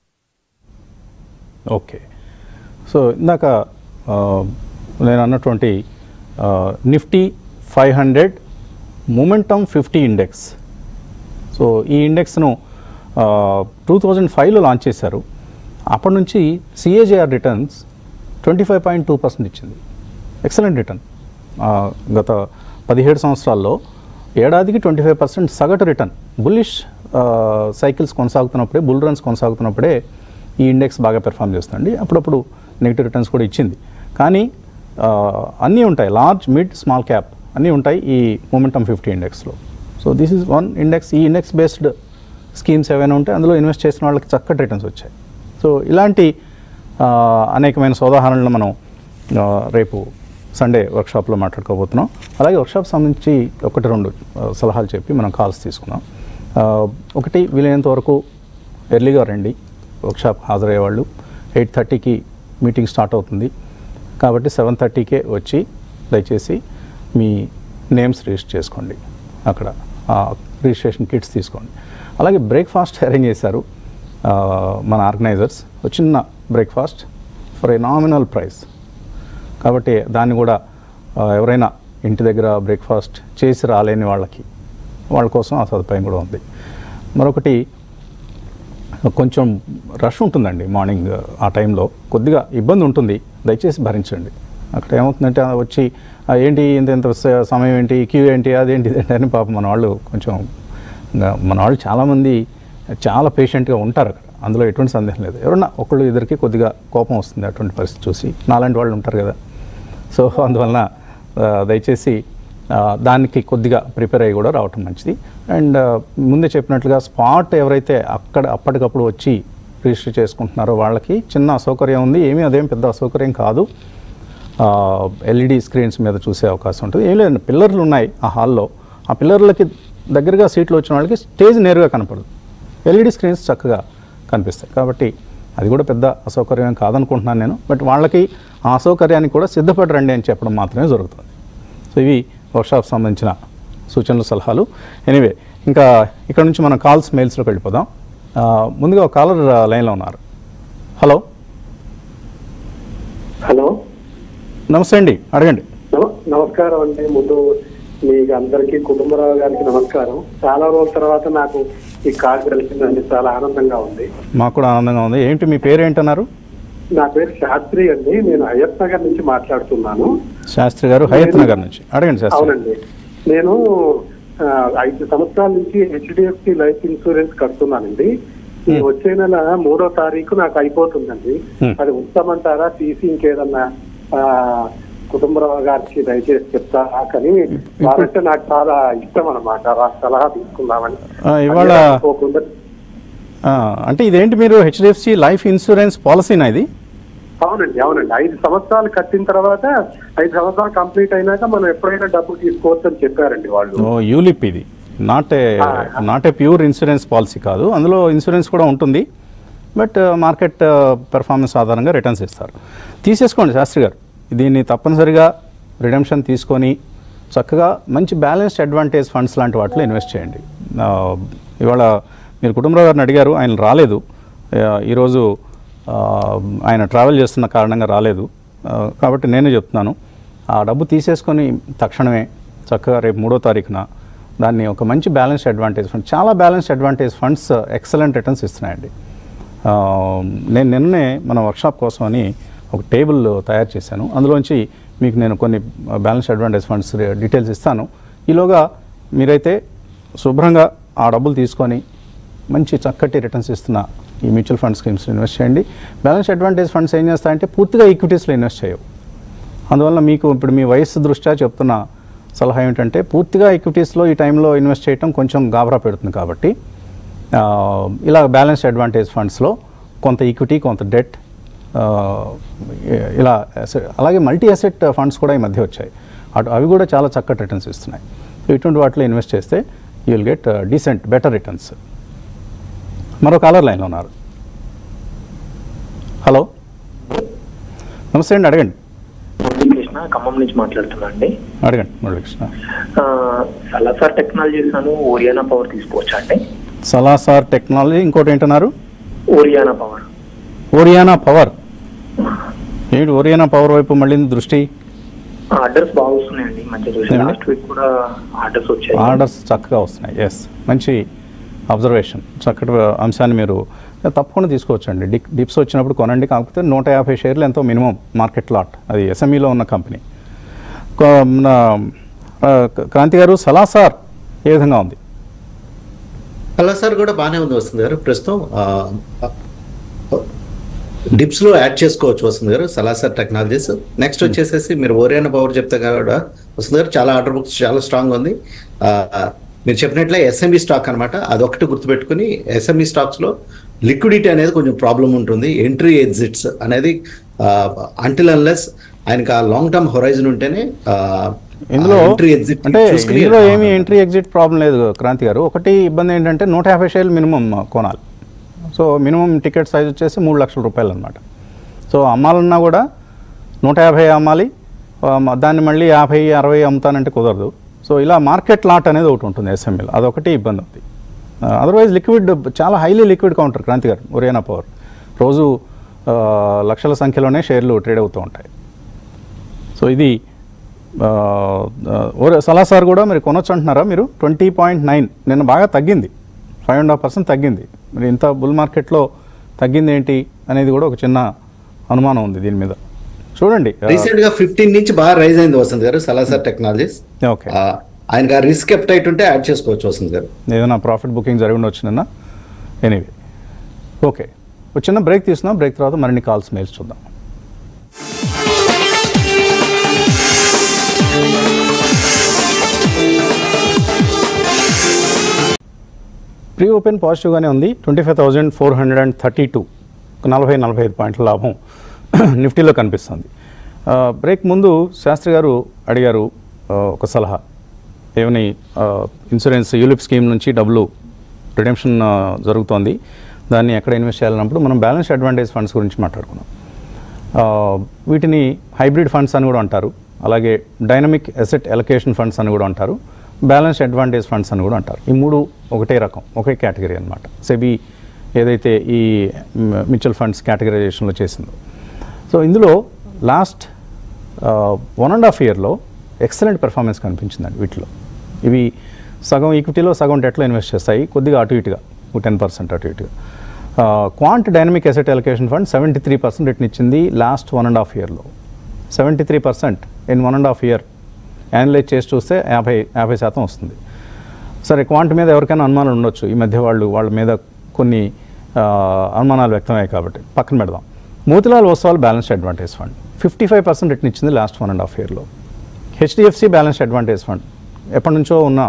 ఓకే సో ఇందాక ఆ, నేను అన్నటువంటి ఆ, Nifty five hundred momentum fifty index so ఈ ఇండెక్స్ను టూ థౌజండ్ ఫైవ్లో లాంచ్ చేశారు అప్పటి నుంచి CAGR returns twenty five point two percent ఇచ్చింది ఎక్సలెంట్ రిటర్న్ గత పదిహేడు సంవత్సరాల్లో ఏడాదికి ట్వంటీ ఫైవ్ పర్సెంట్ సగటు రిటర్న్ బుల్లిష్ సైకిల్స్ కొనసాగుతున్నప్పుడే బుల్ రన్స్ కొనసాగుతున్నప్పుడే ఈ ఇండెక్స్ బాగా పెర్ఫామ్ చేస్తుందండి అప్పుడప్పుడు నెగిటివ్ రిటర్న్స్ కూడా ఇచ్చింది కానీ ఆ, అన్నీ ఉంటాయి లార్జ్ మిడ్ స్మాల్ క్యాప్ అన్నీ ఉంటాయి ఈ మూమెంటమ్ ఫిఫ్టీ ఇండెక్స్లో so this is one index ఈ ఇండెక్స్ బేస్డ్ స్కీమ్స్ ఏవైనా ఉంటే అందులో ఇన్వెస్ట్ చేసిన వాళ్ళకి చక్కటి రిటర్న్స్ వచ్చాయి సో ఇలాంటి ఆ, అనేకమైన సోదాహరణలు మనం ఆ, రేపు సండే వర్క్షాప్లో మాట్లాడుకోబోతున్నాం అలాగే వర్క్షాప్ సంబంధించి ఒకటి రెండు ఆ, సలహాలు చెప్పి మనం కాల్స్ తీసుకుందాం ఆ, ఒకటి వీలైనంత వరకు ఎర్లీగా రండి వర్క్షాప్ హాజరయ్యే వాళ్ళు ఎయిట్ థర్టీకి మీటింగ్ స్టార్ట్ అవుతుంది కాబట్టి సెవెన్ థర్టీకే వచ్చి దయచేసి మీ నేమ్స్ రిజిస్టర్ చేసుకోండి అక్కడ ఆ రిజిస్ట్రేషన్ కిట్స్ తీసుకోండి అలాగే బ్రేక్ఫాస్ట్ అరేంజ్ చేశారు ఆ, మన ఆర్గనైజర్స్ ఒక చిన్న breakfast for a nominal price కాబట్టి దాన్ని కూడా ఆ, ఎవరైనా ఇంటి దగ్గర బ్రేక్ఫాస్ట్ చేసి రాలేని వాళ్ళకి వాళ్ళ కోసం ఆ సదుపాయం కూడా ఉంది మరొకటి కొంచెం రష్ ఉంటుందండి మార్నింగ్ ఆ టైంలో కొద్దిగా ఇబ్బంది ఉంటుంది దయచేసి భరించండి అక్కడ ఏమవుతుందంటే ఆ వచ్చి "ఆ, ఏంటి ఇంత ఇంత స- సమయం ఏంటి క్యూ ఏంటి అదేంటి ఇదేంటి అని పాపం మన వాళ్ళు కొంచెం ఇంకా మన వాళ్ళు చాలామంది చాలా పేషెంట్గా ఉంటారు అక్కడ అందులో ఎటువంటి సందేహం లేదు ఎవరన్నా ఒకళ్ళు ఇద్దరికి కొద్దిగా కోపం వస్తుంది అటువంటి పరిస్థితి చూసి నాలాంటి వాళ్ళు ఉంటారు కదా సో అందువలన ఆ, దయచేసి ఆ, దానికి కొద్దిగా ప్రిపేర్ అయ్యి కూడా రావటం మంచిది అండ్ ఆ, ముందే చెప్పినట్లుగా స్పాట్ ఎవరైతే అక్కడ అప్పటికప్పుడు వచ్చి రిజిస్టర్ చేసుకుంటున్నారో వాళ్ళకి చిన్న అసౌకర్యం ఉంది ఏమీ అదేం పెద్ద అసౌకర్యం కాదు ఎల్ఈడి స్క్రీన్స్ మీద చూసే అవకాశం ఉంటుంది ఏం లేదు పిల్లర్లు ఉన్నాయి ఆ హాల్లో ఆ పిల్లర్లకి దగ్గరగా సీట్లు వచ్చిన వాళ్ళకి స్టేజ్ నేరుగా కనపడదు ఎల్ఈడి స్క్రీన్స్ చక్కగా కనిపిస్తాయి కాబట్టి అది కూడా పెద్ద అసౌకర్యం కాదనుకుంటున్నాను నేను బట్ వాళ్ళకి ఆ అసౌకర్యానికి కూడా సిద్ధపడి రండి అని చెప్పడం మాత్రమే జరుగుతుంది సో ఇవి వర్క్షాప్ సంబంధించిన సూచనలు సలహాలు ఎనీవే ఇంకా ఇక్కడ నుంచి మనం కాల్స్ మెయిల్స్లోకి వెళ్ళిపోదాం ఆ, ముందుగా ఒక కాలర్ లైన్లో ఉన్నారు హలో హలో నమస్తే అండి అడగండి నమ- నమస్కారం అండి ముందు మీకు అందరికీ కుటుంబరావు గారికి నమస్కారం చాలా రోజుల తర్వాత నాకు ఈ కార్డు కలిసిందండి చాలా ఆనందంగా ఉంది మాకు కూడా ఆనందంగా ఉంది ఏంటి మీ పేరు ఏంటన్నారు నా పేరు శాస్త్రి అండి నేను అయ్యప్ప నగర్ నుంచి మాట్లాడుతున్నాను శాస్త్రి గారు హయత్ నగర్ నుంచి అడగండి శాస్త్రి అవునండి నేను ఆ, ఐదు సంవత్సరాల నుంచి హెచ్డిఎఫ్సి లైఫ్ ఇన్సూరెన్స్ కడుతున్నానండి ఈ వచ్చే నెల మూడో తారీఖు నాకు అయిపోతుందండి Hmm. అది ఉంచమంటారా తీసి ఇంకేదన్నా ఆ, కుటుంబరావు గారికి దయచేసి చెప్తారా కానీ వారంటే నాకు చాలా ఇష్టం అనమాట వారి సలహా తీసుకుందామని ఆ, ఇవాళ అదే అనుకోకుండా ఆ, అంటే ఇదేంటి మీరు హెచ్డిఎఫ్సి లైఫ్ ఇన్సూరెన్స్ పాలసీనా ఇది అవునండి అవునండి ఐదు సంవత్సరాలు కట్టిన తర్వాత ఐదు సంవత్సరాలు కంప్లీట్ అయినాక మనం ఎప్పుడైనా డబ్బు తీసుకోవచ్చు అని చెప్పారండి వాళ్ళు ఓ యూలిప్ ఇది not a not a pure insurance policy కాదు అందులో ఇన్సూరెన్స్ కూడా ఉంటుంది బట్ మార్కెట్ పెర్ఫార్మెన్స్ ఆధారంగా రిటర్న్స్ ఇస్తారు తీసేసుకోండి శాస్త్రి గారు దీన్ని తప్పనిసరిగా రిడెంప్షన్ తీసుకొని చక్కగా మంచి బ్యాలెన్స్డ్ అడ్వాంటేజ్ ఫండ్స్ లాంటి వాటిలో ఇన్వెస్ట్ చేయండి ఆ, ఇవాళ మీరు కుటుంబరావు గారిని అడిగారు ఆయన రాలేదు ఆ, ఈరోజు ఆ, ఆయన ట్రావెల్ చేస్తున్న కారణంగా రాలేదు ఆ, కాబట్టి నేనే చెప్తున్నాను ఆ డబ్బు తీసేసుకొని తక్షణమే చక్కగా రేపు మూడో తారీఖున దాన్ని ఒక మంచి బ్యాలెన్స్ అడ్వాంటేజ్ ఫండ్ చాలా balance advantage funds excellent returns ఇస్తున్నాయండి ఆ, నేను నిన్నే మన వర్క్షాప్ కోసం అని ఒక టేబుల్ తయారు చేశాను అందులోంచి మీకు నేను కొన్ని బ్యాలెన్స్ అడ్వాంటేజ్ ఫండ్స్ డీటెయిల్స్ ఇస్తాను ఈలోగా మీరైతే శుభ్రంగా ఆ డబ్బులు తీసుకొని మంచి చక్కటి రిటర్న్స్ ఇస్తున్న ఈ మ్యూచువల్ ఫండ్ స్కీమ్స్ ఇన్వెస్ట్ చేయండి బ్యాలెన్స్ అడ్వాంటేజ్ ఫండ్స్ ఏం చేస్తాయంటే పూర్తిగా ఈక్విటీస్లో ఇన్వెస్ట్ చేయవు అందువల్ల మీకు ఇప్పుడు మీ వయస్సు దృష్ట్యా చెప్తున్న సలహా ఏమిటంటే పూర్తిగా ఈక్విటీస్లో ఈ టైంలో ఇన్వెస్ట్ చేయడం కొంచెం గాబరా పెడుతుంది కాబట్టి ఆ, ఇలా బ్యాలెన్స్ అడ్వాంటేజ్ ఫండ్స్లో కొంత ఈక్విటీ కొంత డెట్ ఇలా asset- అలాగే మల్టీ అసెట్ ఫండ్స్ కూడా ఈ మధ్య వచ్చాయి అటు అవి కూడా చాలా చక్కటి రిటర్న్స్ ఇస్తున్నాయి సో ఇటువంటి వాటిలో ఇన్వెస్ట్ చేస్తే you will get decent better returns మరో కాలర్ లైన్లో ఉన్నారు హలో నమస్తే అండి అడగండి కృష్ణ ఖమ్మం నుంచి మాట్లాడుతున్నా అండి అడగండి మురళీకృష్ణ ఆ, సలాసార్ టెక్నాలజీస్ అను ఓరియానా పవర్ తీసుకోవచ్చా అండి సలాసార్ టెక్నాలజీ ఇంకోటి ఏంటన్నారు ఓరియానా పవర్ ఓరియానా పవర్ ఏంటి ఓరియానా పవర్ వైపు మళ్ళీ దృష్టి ఆర్డర్స్ బాగా వస్తున్నాయండి ఈ మధ్య చూసి ఏమండి? లాస్ట్ వీక్ కూడా ఆర్డర్స్ వచ్చాయి ఆర్డర్స్ చక్కగా వస్తున్నాయి ఎస్ మంచి అబ్జర్వేషన్ చక్కటి అంశాన్ని మీరు తప్పకుండా తీసుకోవచ్చండి డిక్ డిప్స్ వచ్చినప్పుడు కొనండి కాకపోతే నూట యాభై షేర్లు ఎంతో మినిమం మార్కెట్ లాట్ అది ఎస్ఎంఈలో ఉన్న కంపెనీ కొ- మన ఆ, క్రాంతి గారు సలాసార్ ఏ విధంగా ఉంది కలర్ సార్ కూడా బాగానే ఉంది వస్తుంది గారు ప్రస్తుతం ఆ, డిప్స్ లో యాడ్ చేసుకోవచ్చు వస్తుంది గారు సలాసర్ టెక్నాలజీస్ నెక్స్ట్ వచ్చేసేసి మీరు ఓరియానా పవర్ చెప్తే కూడా వస్తుంది గారు చాలా ఆర్డర్ బుక్స్ చాలా స్ట్రాంగ్ ఉంది ఆ, మీరు చెప్పినట్లే ఎస్ఎంఈ స్టాక్ అనమాట అదొకటి గుర్తుపెట్టుకుని ఎస్ఎంఈ స్టాక్స్ లో లిక్విడిటీ అనేది కొంచెం ప్రాబ్లం ఉంటుంది ఎంట్రీ ఎగ్జిట్స్ అనేది అంటిల్ అన్లెస్ ఆయనకి ఆ లాంగ్ టర్మ్ హొరైజన్ ఉంటేనే ఆ, ఇందులో ఆ entry exit అంటే చూసుకుని ఇందులో ఏమి ఎంట్రీ ఎగ్జిట్ ప్రాబ్లం లేదు క్రాంతి గారు ఒకటి ఇబ్బంది ఏంటంటే నూట యాభై షేర్లు మినిమం కొనాలి సో మినిమం టికెట్ సైజ్ వచ్చేసి మూడు లక్షల రూపాయలు అనమాట సో అమ్మాలన్నా కూడా నూట యాభై అమ్మాలి ఆ, మ- దాన్ని మళ్ళీ యాభై అరవై అమ్ముతానంటే కుదరదు సో ఇలా మార్కెట్ లాట్ అనేది ఒకటి ఉంటుంది ఎస్ఎంఎల్ అదొకటి ఇబ్బంది ఉంది అదర్వైజ్ లిక్విడ్ చాలా హైలీ లిక్విడ్ కౌంటర్ క్రాంతి గారు ఒరియానా పవర్ రోజు ఆ, లక్షల సంఖ్యలోనే షేర్లు ట్రేడ్ అవుతూ ఉంటాయి సో ఇది ఆ, ఆ, ఓరే- సలాసార్ కూడా మీరు కొనొచ్చు అంటున్నారా మీరు ట్వంటీ పాయింట్ నైన్ నిన్న బాగా తగ్గింది ఫైవ్ అండ్ హాఫ్ పర్సెంట్ తగ్గింది మరి ఇంత బుల్ మార్కెట్లో తగ్గింది ఏంటి అనేది కూడా ఒక చిన్న అనుమానం ఉంది దీని మీద చూడండి ఆ, రీసెంట్ గా ఫిఫ్టీన్ నుంచి బాగా రైజ్ అయింది వసంత్ గారు సలాసర్ టెక్నాలజీస్ ఓకే ఆయనకి ఆ రిస్క్ ఎప్టైట్ ఉంటే యాడ్ చేసుకోవచ్చు వసంత్ గారు ఏదైనా ప్రాఫిట్ బుకింగ్ జరిగి ఉండొచ్చు నిన్న ఎనీవే ఓకే ఒక చిన్న బ్రేక్ తీసుకున్నాం బ్రేక్ తర్వాత మరిన్ని కాల్స్ మెయిల్స్ చూద్దాం ప్రీ ఓపెన్ పాజిటివ్గానే ఉంది twenty five thousand four hundred and thirty two నలభై నలభై ఐదు పాయింట్ల లాభం నిఫ్టీలో కనిపిస్తుంది ఆ, బ్రేక్ ముందు శాస్త్రి గారు అడిగారు ఆ, ఒక సలహా ఏమని ఆ, ఇన్సూరెన్స్ యూలిప్ స్కీమ్ నుంచి డబ్బులు రిడెంప్షన్ ఆ, జరుగుతోంది దాన్ని ఎక్కడ ఇన్వెస్ట్ చేయాలన్నప్పుడు మనం బ్యాలెన్స్ అడ్వాంటేజ్ ఫండ్స్ గురించి మాట్లాడుకున్నాం ఆ, వీటిని హైబ్రిడ్ ఫండ్స్ అని కూడా అంటారు అలాగే డైనమిక్ అసెట్ ఎలకేషన్ ఫండ్స్ అని కూడా అంటారు బ్యాలెన్స్ అడ్వాంటేజ్ ఫండ్స్ అని కూడా అంటారు ఈ మూడు ఒకటే రకం ఒకే కేటగిరీ అనమాట సెబీ ఏదైతే ఈ మ్యూచువల్ ఫండ్స్ కేటగరైజేషన్లో చేసిందో సో ఇందులో లాస్ట్ వన్ అండ్ హాఫ్ ఇయర్లో ఎక్సలెంట్ పెర్ఫార్మెన్స్ కనిపించిందండి వీటిలో ఇవి సగం ఈక్విటీలో సగం డెట్లో ఇన్వెస్ట్ చేస్తాయి కొద్దిగా అటు ఇటుగా టెన్ పర్సెంట్ అటు ఇటుగా quant dynamic asset allocation fund seventy three percent return ఇచ్చింది లాస్ట్ వన్ అండ్ హాఫ్ ఇయర్లో seventy three percent in one and half year analyse చేసి చూస్తే యాభై యాభై శాతం వస్తుంది సరే క్వాంట్ మీద ఎవరికైనా అనుమానాలు ఉండొచ్చు ఈ మధ్య వాళ్ళు వాళ్ళ మీద కొన్ని ఆ, అనుమానాలు వ్యక్తమయ్యాయి కాబట్టి పక్కన పెడదాం Motilal Oswal balance advantage fund fifty five percent return ఇచ్చింది లాస్ట్ వన్ అండ్ హాఫ్ ఇయర్లో హెచ్డిఎఫ్సి బ్యాలెన్స్ అడ్వాంటేజ్ ఫండ్ ఎప్పటి నుంచో ఉన్న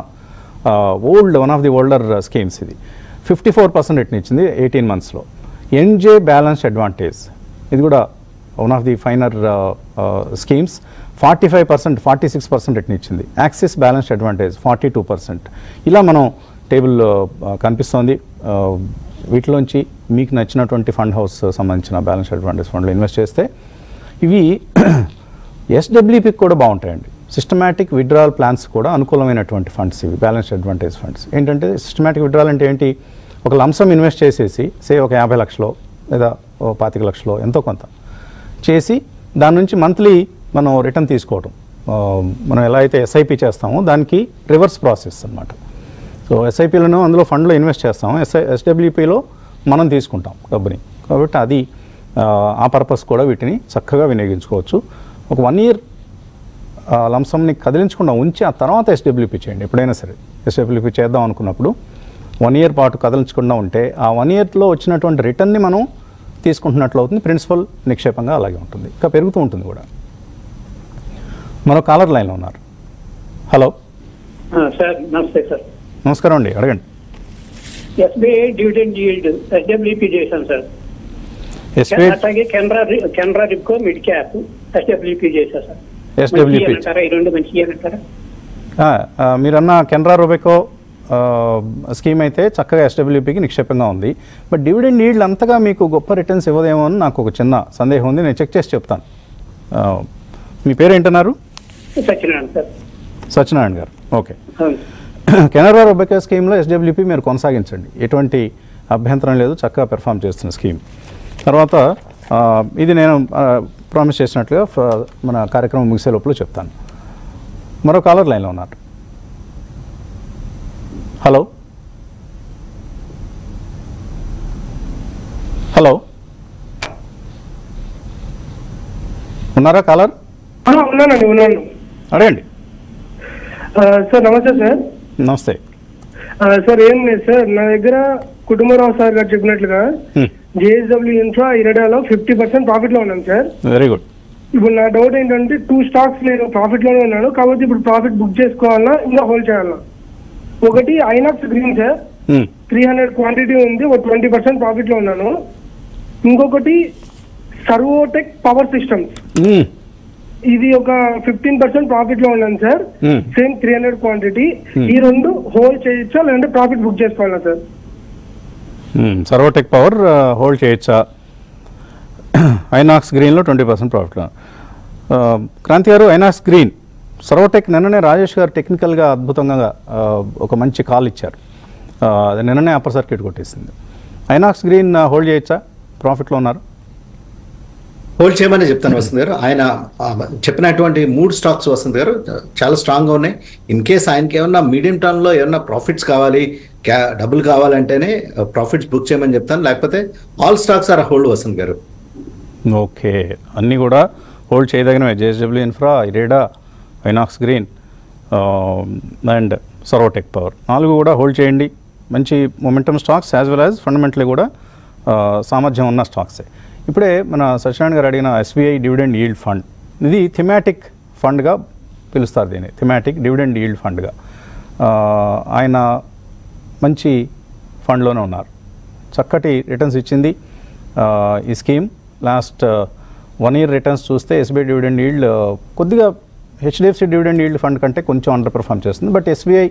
old one of the older schemes ఇది ఫిఫ్టీ ఫోర్ పర్సెంట్ రిటర్న్ ఇచ్చింది ఎయిటీన్ మంత్స్లో ఎన్జే బ్యాలెన్స్ అడ్వాంటేజ్ ఇది కూడా one of the finer schemes forty five percent forty six percent return ఇచ్చింది Axis balance advantage forty two percent ఇలా మనం table కనిపిస్తోంది ఆ, వీటిలోంచి మీకు నచ్చినటువంటి ఫండ్ హౌస్ సంబంధించిన బ్యాలెన్స్ అడ్వాంటేజ్ ఫండ్లో ఇన్వెస్ట్ చేస్తే ఇవి ఎస్డబ్ల్యూపీకి కూడా బాగుంటాయండి సిస్టమాటిక్ విడ్రాల్ ప్లాన్స్ కూడా అనుకూలమైనటువంటి ఫండ్స్ ఇవి బ్యాలెన్స్ అడ్వాంటేజ్ ఫండ్స్ ఏంటంటే సిస్టమాటిక్ విడ్రాల్ అంటే ఏంటి ఒక లంసం ఇన్వెస్ట్ చేసేసి సే ఒక యాభై లక్షలో లేదా ఓ పాతిక లక్షలో ఎంతో కొంత చేసి దాని నుంచి మంత్లీ మనం రిటర్న్ తీసుకోవటం ఆ, మనం ఎలా అయితే ఎస్ఐపి చేస్తామో దానికి రివర్స్ ప్రాసెస్ అన్నమాట సో ఎస్ఐపిలను అందులో ఫండ్లో ఇన్వెస్ట్ చేస్తాం ఎస్ఐ ఎస్డబ్ల్యూపీలో మనం తీసుకుంటాం డబ్బుని కాబట్టి అది ఆ, ఆ పర్పస్ కూడా వీటిని చక్కగా వినియోగించుకోవచ్చు ఒక వన్ ఇయర్ లంసంని కదిలించకుండా ఉంచి ఆ తర్వాత ఎస్డబ్ల్యూపీ చేయండి ఎప్పుడైనా సరే ఎస్డబ్ల్యూపీ చేద్దాం అనుకున్నప్పుడు వన్ ఇయర్ పాటు కదలించకుండా ఉంటే ఆ వన్ ఇయర్లో వచ్చినటువంటి రిటర్న్ని మనం తీసుకుంటున్నట్లు అవుతుంది ప్రిన్సిపల్ నిక్షేపంగా అలాగే ఉంటుంది ఇంకా పెరుగుతూ ఉంటుంది కూడా మరో కాలర్ లైన్లో ఉన్నారు హలో సార్ నమస్తే సార్ నమస్కారం అండి అడగండి ఎస్బీఐ డివిడెండ్ ఈల్డ్ ఎస్డబ్ల్యూపీ చేశాను సార్ ఎస్బీఐ అట్లాగే కెనరా రి- Canara Robeco mid cap SWP చేశా సార్ SWP. మంచివి అంటారా ఈ రెండు మంచి అంటారా ఆ, ఆ, మీరన్న కెనరా రోబెకో ఆ, స్కీమ్ అయితే చక్కగా ఎస్డబ్ల్యూపీకి నిక్షేపంగా ఉంది బట్ డివిడెండ్ ఈల్డ్ అంతగా మీకు గొప్ప రిటర్న్స్ ఇవ్వదేమో అని నాకు ఒక చిన్న సందేహం ఉంది నేను చెక్ చేసి చెప్తాను ఆ, మీ పేరు ఏంటన్నారు సత్యనారాయణ సార్ సత్యనారాయణ గారు ఓకే అవును. కెనరా రొబెకా స్కీమ్లో ఎస్డబ్ల్యూపీ మీరు కొనసాగించండి ఎటువంటి అభ్యంతరం లేదు చక్కగా పెర్ఫామ్ చేస్తున్న స్కీమ్ తర్వాత ఆ, ఇది నేను ప్రామిస్ చేసినట్లుగా ఫ- మన కార్యక్రమం ముగిసే లోపల చెప్తాను మరో కాలర్ లైన్లో ఉన్నారు హలో హలో ఉన్నారా కాలర్ ఆ, ఉన్నానండి ఉన్నాను అడగండి ఆ, సార్ నమస్తే సార్ నమస్తే ఆ, సార్ ఏం లేదు సార్ నా దగ్గర కుటుంబరావు సార్ గారు చెప్పినట్లుగా హ్మ్. జేఎస్డబ్ల్యూ ఇన్ఫ్రా ఇరడాలో ఫిఫ్టీ పర్సెంట్ ప్రాఫిట్ లో ఉన్నాను సార్ వెరీ గుడ్ ఇప్పుడు నా డౌట్ ఏంటంటే టూ స్టాక్స్ నేను ప్రాఫిట్ లోనే ఉన్నాను కాబట్టి ఇప్పుడు ప్రాఫిట్ బుక్ చేసుకోవాలన్నా ఇంకా హోల్డ్ చేయాలన్నా ఒకటి Inox green sir three hundred quantity ఉంది ఒక ట్వంటీ పర్సెంట్ ప్రాఫిట్ లో ఉన్నాను ఇంకొకటి సర్వోటెక్ పవర్ సిస్టమ్స్ ఇది ఒక ఫిఫ్టీన్ పర్సెంట్ ప్రాఫిట్ లో ఉన్నాను sir same three hundred quantity ఈ రెండు హోల్డ్ చేయొచ్చా లేదంటే ప్రాఫిట్ బుక్ చేసుకోవాలా సార్ సర్వోటెక్ పవర్ హోల్డ్ చేయొచ్చా ఐనాక్స్ గ్రీన్లో ట్వంటీ పర్సెంట్ ప్రాఫిట్లో క్రాంతి గారు ఐనాక్స్ గ్రీన్ సర్వోటెక్ నిన్ననే రాజేష్ గారు టెక్నికల్గా అద్భుతంగా ఆ, ఒక మంచి కాల్ ఇచ్చారు ఆ, అది నిన్ననే అప్పర్ సర్క్యూట్ కొట్టేసింది ఐనాక్స్ గ్రీన్ హోల్డ్ చేయొచ్చా ప్రాఫిట్లో ఉన్నారు హోల్డ్ చేయమని చెప్తాను వసంత్ గారు ఆయన ఆ, చెప్పినటువంటి మూడు స్టాక్స్ వసంత్ గారు చాలా స్ట్రాంగ్గా ఉన్నాయి ఇన్ కేస్ ఆయనకి ఏమన్నా మీడియం టర్మ్లో ఏమన్నా ప్రాఫిట్స్ కావాలి క్యా డబ్బులు కావాలంటేనే ప్రాఫిట్స్ బుక్ చేయమని చెప్తాను లేకపోతే all stocks are hold Vasanth గారు ఓకే అన్నీ కూడా హోల్డ్ చేయదగినవే JSW infra IREDA Inox green and Servotech power నాలుగు కూడా హోల్డ్ చేయండి మంచి momentum stocks as well as fundamentally కూడా ఆ, సామర్థ్యం ఉన్న స్టాక్సే ఇప్పుడే మన సత్యనారాయణ గారు అడిగిన ఎస్బీఐ డివిడెండ్ ఈల్డ్ ఫండ్ ఇది థిమాటిక్ ఫండ్గా పిలుస్తారు దీన్ని థిమాటిక్ డివిడెండ్ ఈల్డ్ ఫండ్గా ఆయన మంచి ఫండ్లోనే ఉన్నారు చక్కటి రిటర్న్స్ ఇచ్చింది ఆ, ఈ scheme last one year returns చూస్తే ఎస్బీఐ డివిడెండ్ ఈల్డ్ కొద్దిగా హెచ్డిఎఫ్సి డివిడెండ్ ఈల్డ్ ఫండ్ కంటే కొంచెం అండర్ పెర్ఫామ్ చేస్తుంది బట్ ఎస్బీఐ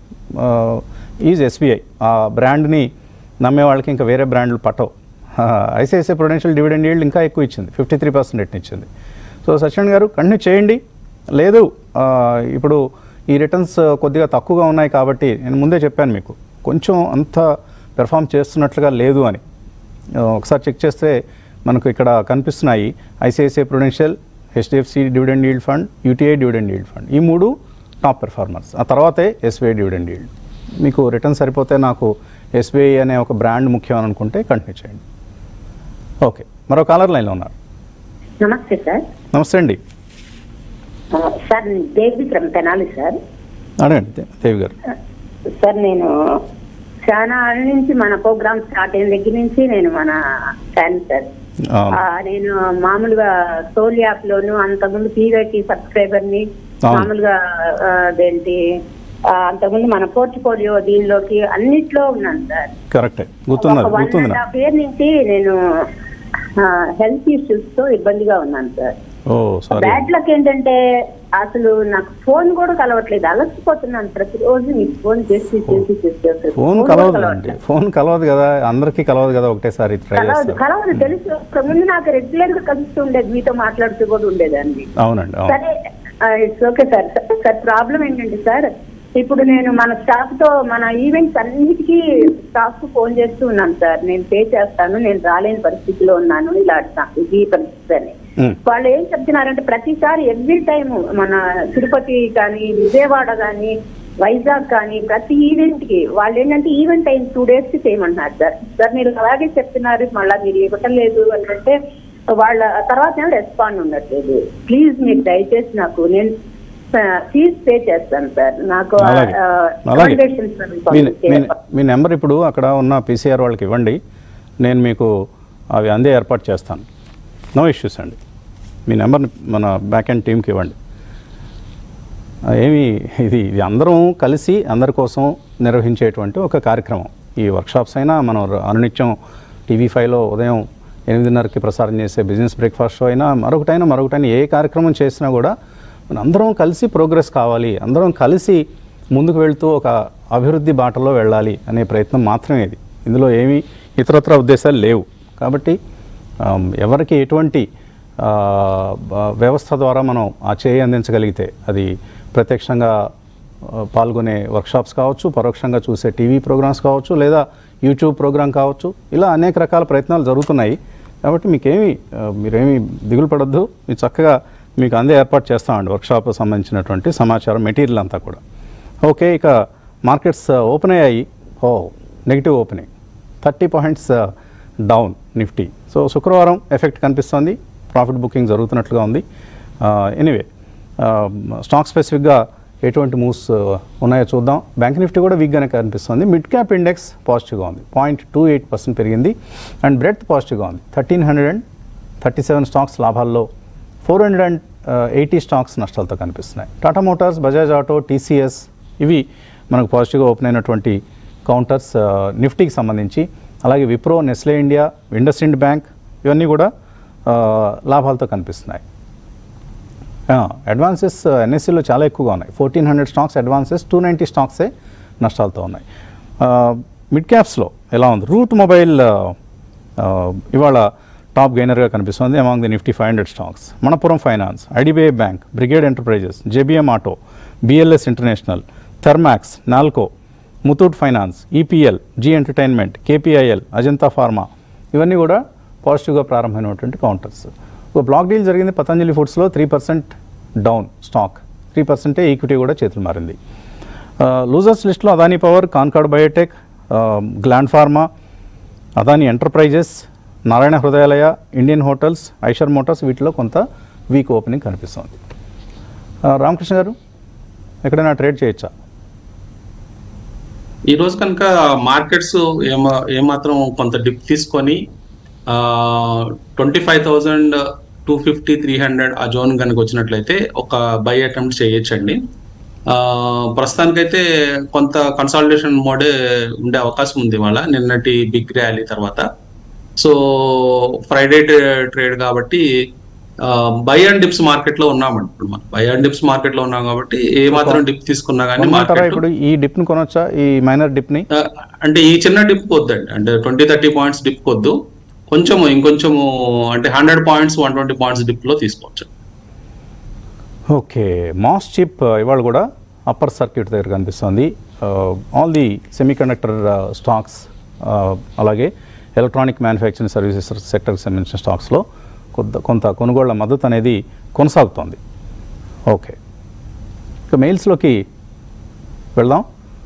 ఈజ్ ఎస్బీఐ ఆ బ్రాండ్ని నమ్మే వాళ్ళకి ఇంకా వేరే బ్రాండ్లు పట్టవు ఐసిఐసిఐ ప్రొడెన్షియల్ డివిడెండ్ ఈల్డ్ ఇంకా ఎక్కువ ఇచ్చింది ఫిఫ్టీ త్రీ పర్సెంట్ రేట్ని ఇచ్చింది సో సత్యనారాయణ గారు కంటిన్యూ చేయండి లేదు ఆ, ఇప్పుడు ఈ రిటర్న్స్ కొద్దిగా తక్కువగా ఉన్నాయి కాబట్టి నేను ముందే చెప్పాను మీకు కొంచెం అంత పెర్ఫామ్ చేస్తున్నట్లుగా లేదు అని ఆ, ఒకసారి చెక్ చేస్తే మనకు ఇక్కడ కనిపిస్తున్నాయి ICICI prudential HDFC dividend yield fund UTI dividend yield fund ఈ మూడు టాప్ పెర్ఫార్మర్స్ ఆ తర్వాతే ఎస్బీఐ డివిడెండ్ ఈల్డ్ మీకు రిటర్న్ సరిపోతే నాకు ఎస్బీఐ అనే ఒక బ్రాండ్ ముఖ్యం అని అనుకుంటే కంటిన్యూ చేయండి ఓకే మరో కాలర్ లైన్లో ఉన్నారు నమస్తే సార్ నమస్తే అండి ఆ, సార్ నేను దేవి ఫ్రమ్ తెనాలి సార్ అడగండి దే- దేవి గారు సార్ నేను చాలా ఏళ్ళ నుంచి మన ప్రోగ్రామ్ స్టార్ట్ అయిన దగ్గర నుంచి నేను మన ఫ్యాన్ సార్ ఆ, ఆ, నేను మామూలుగా సోల్ యాప్ లోను అంతకుముందు పీవైటీ సబ్స్క్రైబర్ ని అవును. మామూలుగా ఆ, అదేంటి ఆ, అంతకుముందు మన పోర్ట్ఫోలియో దీనిలోకి అన్నిట్లో ఉన్నాను సార్ కరెక్టే గుర్తున్నది ఒక వన్ గుర్తుంది అండ్ నాకు హాఫ్ ఇయర్ నుంచి నేను హెల్త్ ఇష్యూస్ తో ఇబ్బందిగా ఉన్నాను sir oh sorry bad luck ఏంటంటే అసలు నాకు ఫోన్ కూడా కలవట్లేదు అలసిపోతున్నాను ప్రతిరోజు నీకు ఫోన్ చేసి చేసి చేసి అసలు ఫోన్ కూడా కలవదు కలవట్లేదు. అండి ఫోన్ కలవదు కదా అందరికీ కలవదు కదా ఒకటేసారి ట్రై కలవదు చేస్తారు కలవదు తెలుసు ఒక ముందు నాకు రెగ్యులర్ గా కలుస్తూ ఉండేది మీతో మాట్లాడుతూ కూడా ఉండేదాన్ని అవునండి అవును సరే it's okay sir sir problem ఏంటంటే సార్ ఇప్పుడు నేను మన స్టాఫ్ తో మన ఈవెంట్స్ అన్నిటికీ స్టాఫ్ కు ఫోన్ చేస్తూ ఉన్నాను సార్ నేను పే చేస్తాను నేను రాలేని పరిస్థితిలో ఉన్నాను ఇలా అట్లా- ఇది పరిస్థితి అని మ్. వాళ్ళు ఏం చెప్తున్నారంటే ప్రతిసారి ఎవ్రీ టైం మన తిరుపతి కానీ విజయవాడ కానీ వైజాగ్ కానీ ప్రతి ఈవెంట్ కి వాళ్ళు ఏంటంటే ఈవెంట్ అయిన టూ డేస్ కి చేయమంటున్నారు సార్ సార్ మీరు అలాగే చెప్తున్నారు మళ్ళీ మీరు ఇవ్వటం లేదు అంటే వాళ్ళ తర్వాత ఏమో రెస్పాండ్ ఉండట్లేదు ప్లీజ్ మీరు దయచేసి నాకు నేను ఫీజ్ పే చేస్తాను సార్ నాకు అలాగే ఆ, అలాగే recommendations అవి మీ పంపించే- మీ- మీ నెంబర్ ఇప్పుడు అక్కడ ఉన్న పీసీఆర్ వాళ్ళకి ఇవ్వండి నేను మీకు అవి అందే ఏర్పాటు చేస్తాను నో ఇష్యూస్ అండి మీ నెంబర్ మన బ్యాక్ అండ్ టీంకి ఇవ్వండి ఆ, ఏమి ఇది ఇది అందరం కలిసి అందరి కోసం నిర్వహించేటువంటి ఒక కార్యక్రమం ఈ వర్క్షాప్స్ అయినా మనం ర- అనునిత్యం టీవీ ఫైవ్లో ఉదయం ఎనిమిదిన్నరకి ప్రసారం చేసే బిజినెస్ బ్రేక్ఫాస్ట్ షో అయినా మరొకటైనా మరొకటైనా ఏ కార్యక్రమం చేసినా కూడా మన అందరం కలిసి ప్రోగ్రెస్ కావాలి అందరం కలిసి ముందుకు వెళ్తూ ఒక అభివృద్ధి బాటలో వెళ్ళాలి అనే ప్రయత్నం మాత్రమే ఇది ఇందులో ఏమీ ఇతరత్ర ఉద్దేశాలు లేవు కాబట్టి ఆమ్, ఎవరికి ఎటువంటి ఆ, బ- వ్యవస్థ ద్వారా మనం ఆ చేయి అందించగలిగితే అది ప్రత్యక్షంగా ఆ, పాల్గొనే వర్క్షాప్స్ కావచ్చు పరోక్షంగా చూసే టీవీ ప్రోగ్రామ్స్ కావచ్చు లేదా యూట్యూబ్ ప్రోగ్రామ్ కావచ్చు ఇలా అనేక రకాల ప్రయత్నాలు జరుగుతున్నాయి కాబట్టి మీకేమి ఆ, మీరేమీ దిగులు పడొద్దు మీరు చక్కగా మీకు అందే ఏర్పాటు చేస్తామండి వర్క్షాప్ సంబంధించినటువంటి సమాచారం మెటీరియల్ అంతా కూడా ఓకే ఇక మార్కెట్స్ ఓపెన్ అయ్యాయి ఓ negative opening thirty points down Nifty so శుక్రవారం ఎఫెక్ట్ కనిపిస్తోంది ప్రాఫిట్ బుకింగ్ జరుగుతున్నట్లుగా ఉంది ఎనీవే స్టాక్ స్పెసిఫిక్గా ఎటువంటి మూవ్స్ ఉన్నాయో చూద్దాం బ్యాంక్ నిఫ్టీ కూడా వీక్గానే కనిపిస్తుంది మిడ్ క్యాప్ ఇండెక్స్ పాజిటివ్గా ఉంది పాయింట్ టూ ఎయిట్ పర్సెంట్ పెరిగింది అండ్ బ్రెడ్త్ పాజిటివ్గా ఉంది thirteen hundred and thirty seven stocks లాభాల్లో four hundred and eighty stocks నష్టాలతో కనిపిస్తున్నాయి Tata motors Bajaj auto TCS ఇవి మనకు పాజిటివ్గా ఓపెన్ అయినటువంటి కౌంటర్స్ ఆ, నిఫ్టీకి సంబంధించి అలాగే Wipro Nestle India IndusInd bank ఇవన్నీ కూడా ఆ, లాభాలతో కనిపిస్తున్నాయి అడ్వాన్సెస్ ఎన్ఎస్సీలో చాలా ఎక్కువగా ఉన్నాయి fourteen hundred stocks advances two ninety స్టాక్సే నష్టాలతో ఉన్నాయి మిడ్ క్యాప్స్లో ఎలా ఉంది రూట్ మొబైల్ ఇవాళ టాప్ గెయినర్గా కనిపిస్తుంది among the Nifty five hundred stocks Manappuram finance IDBI bank brigade enterprises JBM auto BLS international Thermax NALCO Muthoot finance EPL Zee entertainment KPIL Ajanta pharma ఇవన్నీ కూడా పాజిటివ్గా ప్రారంభమైనటువంటి కౌంటర్స్ ఒక బ్లాక్ డీల్ జరిగింది పతంజలి ఫుడ్స్లో three percent down stock three పర్సెంటే equity కూడా చేతులు మారింది లూజర్స్ లిస్ట్లో Adani power Concord biotech Gland pharma Adani enterprises Narayana Hrudayalaya Indian hotels Eicher motors వీటిలో కొంత వీక్ ఓపెనింగ్ కనిపిస్తుంది ఆ, రామకృష్ణ గారు ఎక్కడైనా ట్రేడ్ చేయొచ్చా ఈ రోజు కనుక మార్కెట్స్ ఏమ ఏమాత్రం కొంత డిప్ తీసుకొని twenty five thousand two fifty three hundred ఆ జోన్ కనుక వచ్చినట్లయితే ఒక బై అటెంప్ట్ చేయొచ్చండి ఆ, ప్రస్తుతానికైతే కొంత కన్సాలిడేషన్ మోడే ఉండే అవకాశం ఉంది ఇవాళ నిన్నటి బిగ్ ర్యాలీ తర్వాత సో ఫ్రైడే ట్రేడ్ కాబట్టి బై అండ్ డిప్స్ మార్కెట్ లో ఉన్నామండి ఇప్పుడు మనం బై అండ్ డిప్స్ మార్కెట్ లో ఉన్నాం కాబట్టి ఏ మాత్రం డిప్ తీసుకున్నా కానీ కొనమంటారా మార్కెట్ ఇప్పుడు ఈ డిప్ని కొనొచ్చా ఈ మైనర్ డిప్ని ఆ, అంటే ఈ చిన్న డిప్ వద్దండి అంటే ట్వంటీ థర్టీ పాయింట్స్ డిప్ వద్దు కొంచెము ఇంకొంచెము అంటే hundred points one twenty points dip లో తీసుకోవచ్చు ఓకే మాస్ చిప్ ఇవాళ కూడా అప్పర్ సర్క్యూట్ దగ్గర కనిపిస్తుంది all the semiconductor stocks అలాగే ఎలక్ట్రానిక్ మ్యానుఫ్యాక్చరింగ్ సర్వీసెస్ సెక్టర్కి సంబంధించిన స్టాక్స్లో కొంత కొంత కొనుగోళ్ల మద్దతు అనేది కొనసాగుతోంది ఓకే ఇక మెయిల్స్లోకి వెళ్దాం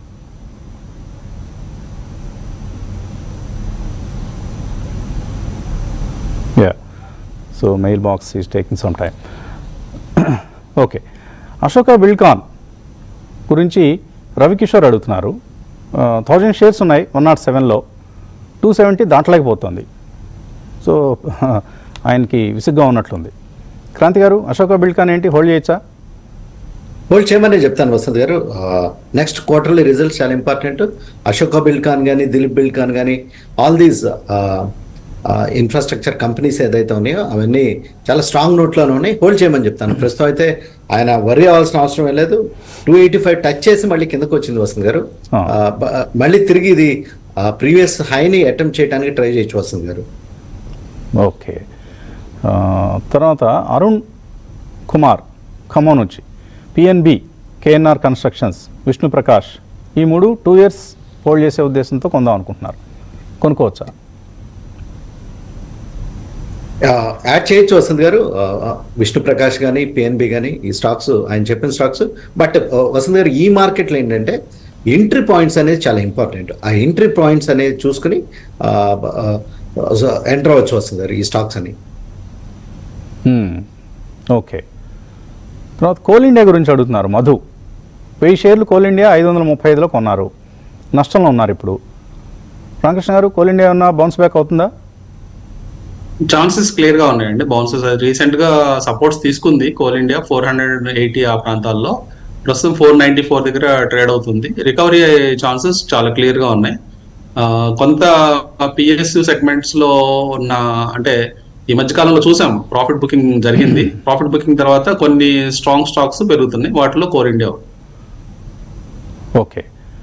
yeah so mail box is taking some time okay Ashoka Buildcon గురించి రవికిషోర్ అడుగుతున్నారు థౌజండ్ షేర్స్ ఉన్నాయి వన్ నాట్ సెవెన్లో టూ సెవెంటీ దాటలేకపోతుంది సో ఆయనకి విసుగ్గా ఉన్నట్లుంది క్రాంతి గారు అశోక బిల్కాన్ ఏంటి హోల్డ్ చేయొచ్చా హోల్డ్ చేయమని చెప్తాను వసంత్ గారు నెక్స్ట్ క్వార్టర్లీ రిజల్ట్స్ చాలా ఇంపార్టెంట్ అశోక బిల్కాన్ కానీ దిలీప్ బిల్కాన్ కానీ ఆల్ దీస్ ఇన్ఫ్రాస్ట్రక్చర్ కంపెనీస్ ఏదైతే ఉన్నాయో అవన్నీ చాలా స్ట్రాంగ్ నోట్లోనే ఉన్నాయి హోల్డ్ చేయమని చెప్తాను ప్రస్తుతం అయితే ఆయన వరి అవ్వాల్సిన అవసరం ఏం లేదు టూ ఎయిటీ ఫైవ్ టచ్ చేసి మళ్ళీ కిందకు వచ్చింది వసంత్ గారు ఆ, బ- మళ్ళీ తిరిగి ఇది ప్రీవియస్ హైని అటెంప్ట్ చేయడానికి ట్రై చేయొచ్చు వసంత్ గారు ఓకే ఆ, తర్వాత అరుణ్ కుమార్ ఖమ్మం నుంచి PNB KNR constructions Vishnu Prakash ఈ మూడు టూ ఇయర్స్ హోల్డ్ చేసే ఉద్దేశంతో కొందాం అనుకుంటున్నారు కొనుక్కోవచ్చా యాడ్ చేయొచ్చు వసంత్ గారు ఆ, ఆ, విష్ణు ప్రకాష్ కానీ పిఎన్బి కానీ ఈ స్టాక్స్ ఆయన చెప్పిన స్టాక్స్ బట్ వసంత్ గారు ఈ మార్కెట్లో ఏంటంటే ఎంట్రీ పాయింట్స్ అనేది చాలా ఇంపార్టెంట్ ఆ ఎంట్రీ పాయింట్స్ అనేది చూసుకుని ఎంటర్ అవ్వచ్చు వసంత్ గారు ఈ స్టాక్స్ అని మ్మ్. ఓకే తర్వాత కోల్ ఇండియా గురించి అడుగుతున్నారు మధు వెయ్యి షేర్లు కోల్ ఇండియా ఐదు వందల ముప్పై ఐదులో కొన్నారు నష్టంలో ఉన్నారు ఇప్పుడు రామకృష్ణ గారు కోల్ ఇండియా ఉన్న బౌన్స్ బ్యాక్ అవుతుందా ఛాన్సెస్ క్లియర్ గా ఉన్నాయండి బౌన్సెస్ రీసెంట్ గా సపోర్ట్స్ తీసుకుంది Coal India four hundred eighty ఆ ప్రాంతాల్లో ప్రస్తుతం ఫోర్ నైన్టీ ఫోర్ దగ్గర ట్రేడ్ అవుతుంది రికవరీ అయ్యే ఛాన్సెస్ చాలా క్లియర్ గా ఉన్నాయి ఆ, కొంత పిఎస్యు సెగ్మెంట్స్ లో ఉన్న అంటే ఈ మధ్య కాలంలో చూసాం ప్రాఫిట్ బుకింగ్ జరిగింది ప్రాఫిట్ బుకింగ్ తర్వాత కొన్ని స్ట్రాంగ్ స్టాక్స్ పెరుగుతున్నాయి వాటిలో కోర్ ఇండియా ఒకటి. ఓకే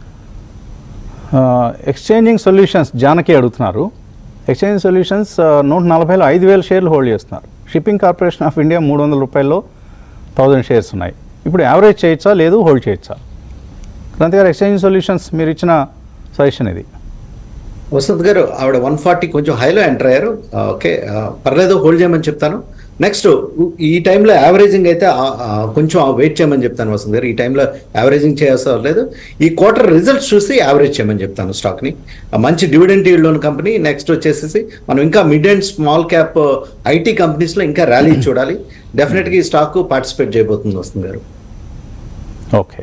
ఎక్స్చేంజింగ్ సొల్యూషన్స్ జానకి అడుగుతున్నారు ఎక్స్చేంజ్ సొల్యూషన్స్ నూట నలభైలో ఐదు వేల షేర్లు హోల్డ్ చేస్తున్నారు షిప్పింగ్ కార్పొరేషన్ ఆఫ్ ఇండియా మూడు వందల రూపాయల్లో థౌజండ్ షేర్స్ ఉన్నాయి ఇప్పుడు యావరేజ్ చేయొచ్చా లేదు హోల్డ్ చేయొచ్చా క్రాంతి గారు ఎక్స్చేంజ్ సొల్యూషన్స్ మీరు ఇచ్చిన సజెషన్ ఇది వసంత్ గారు ఆవిడ వన్ ఫార్టీ కొంచెం హైలో ఎంటర్ అయ్యారు ఆ, ఓకే ఆ, పర్లేదు హోల్డ్ చేయమని చెప్తాను నెక్స్ట్ ఈ టైంలో యావరేజింగ్ అయితే ఆ, ఆ, కొంచెం వెయిట్ చేయమని చెప్తాను వసంత్ గారు ఈ టైంలో యావరేజింగ్ చేయాల్సిన లేదు ఈ క్వార్టర్ రిజల్ట్స్ చూసి యావరేజ్ చేయమని చెప్తాను స్టాక్ని ఆ, మంచి dividend yield loan company next వచ్చేసేసి మనం ఇంకా mid and small cap IT కంపెనీస్లో ఇంకా ర్యాలీ చూడాలి డెఫినెట్గా ఈ స్టాక్ పార్టిసిపేట్ చేయబోతుంది వస్తుంది గారు okay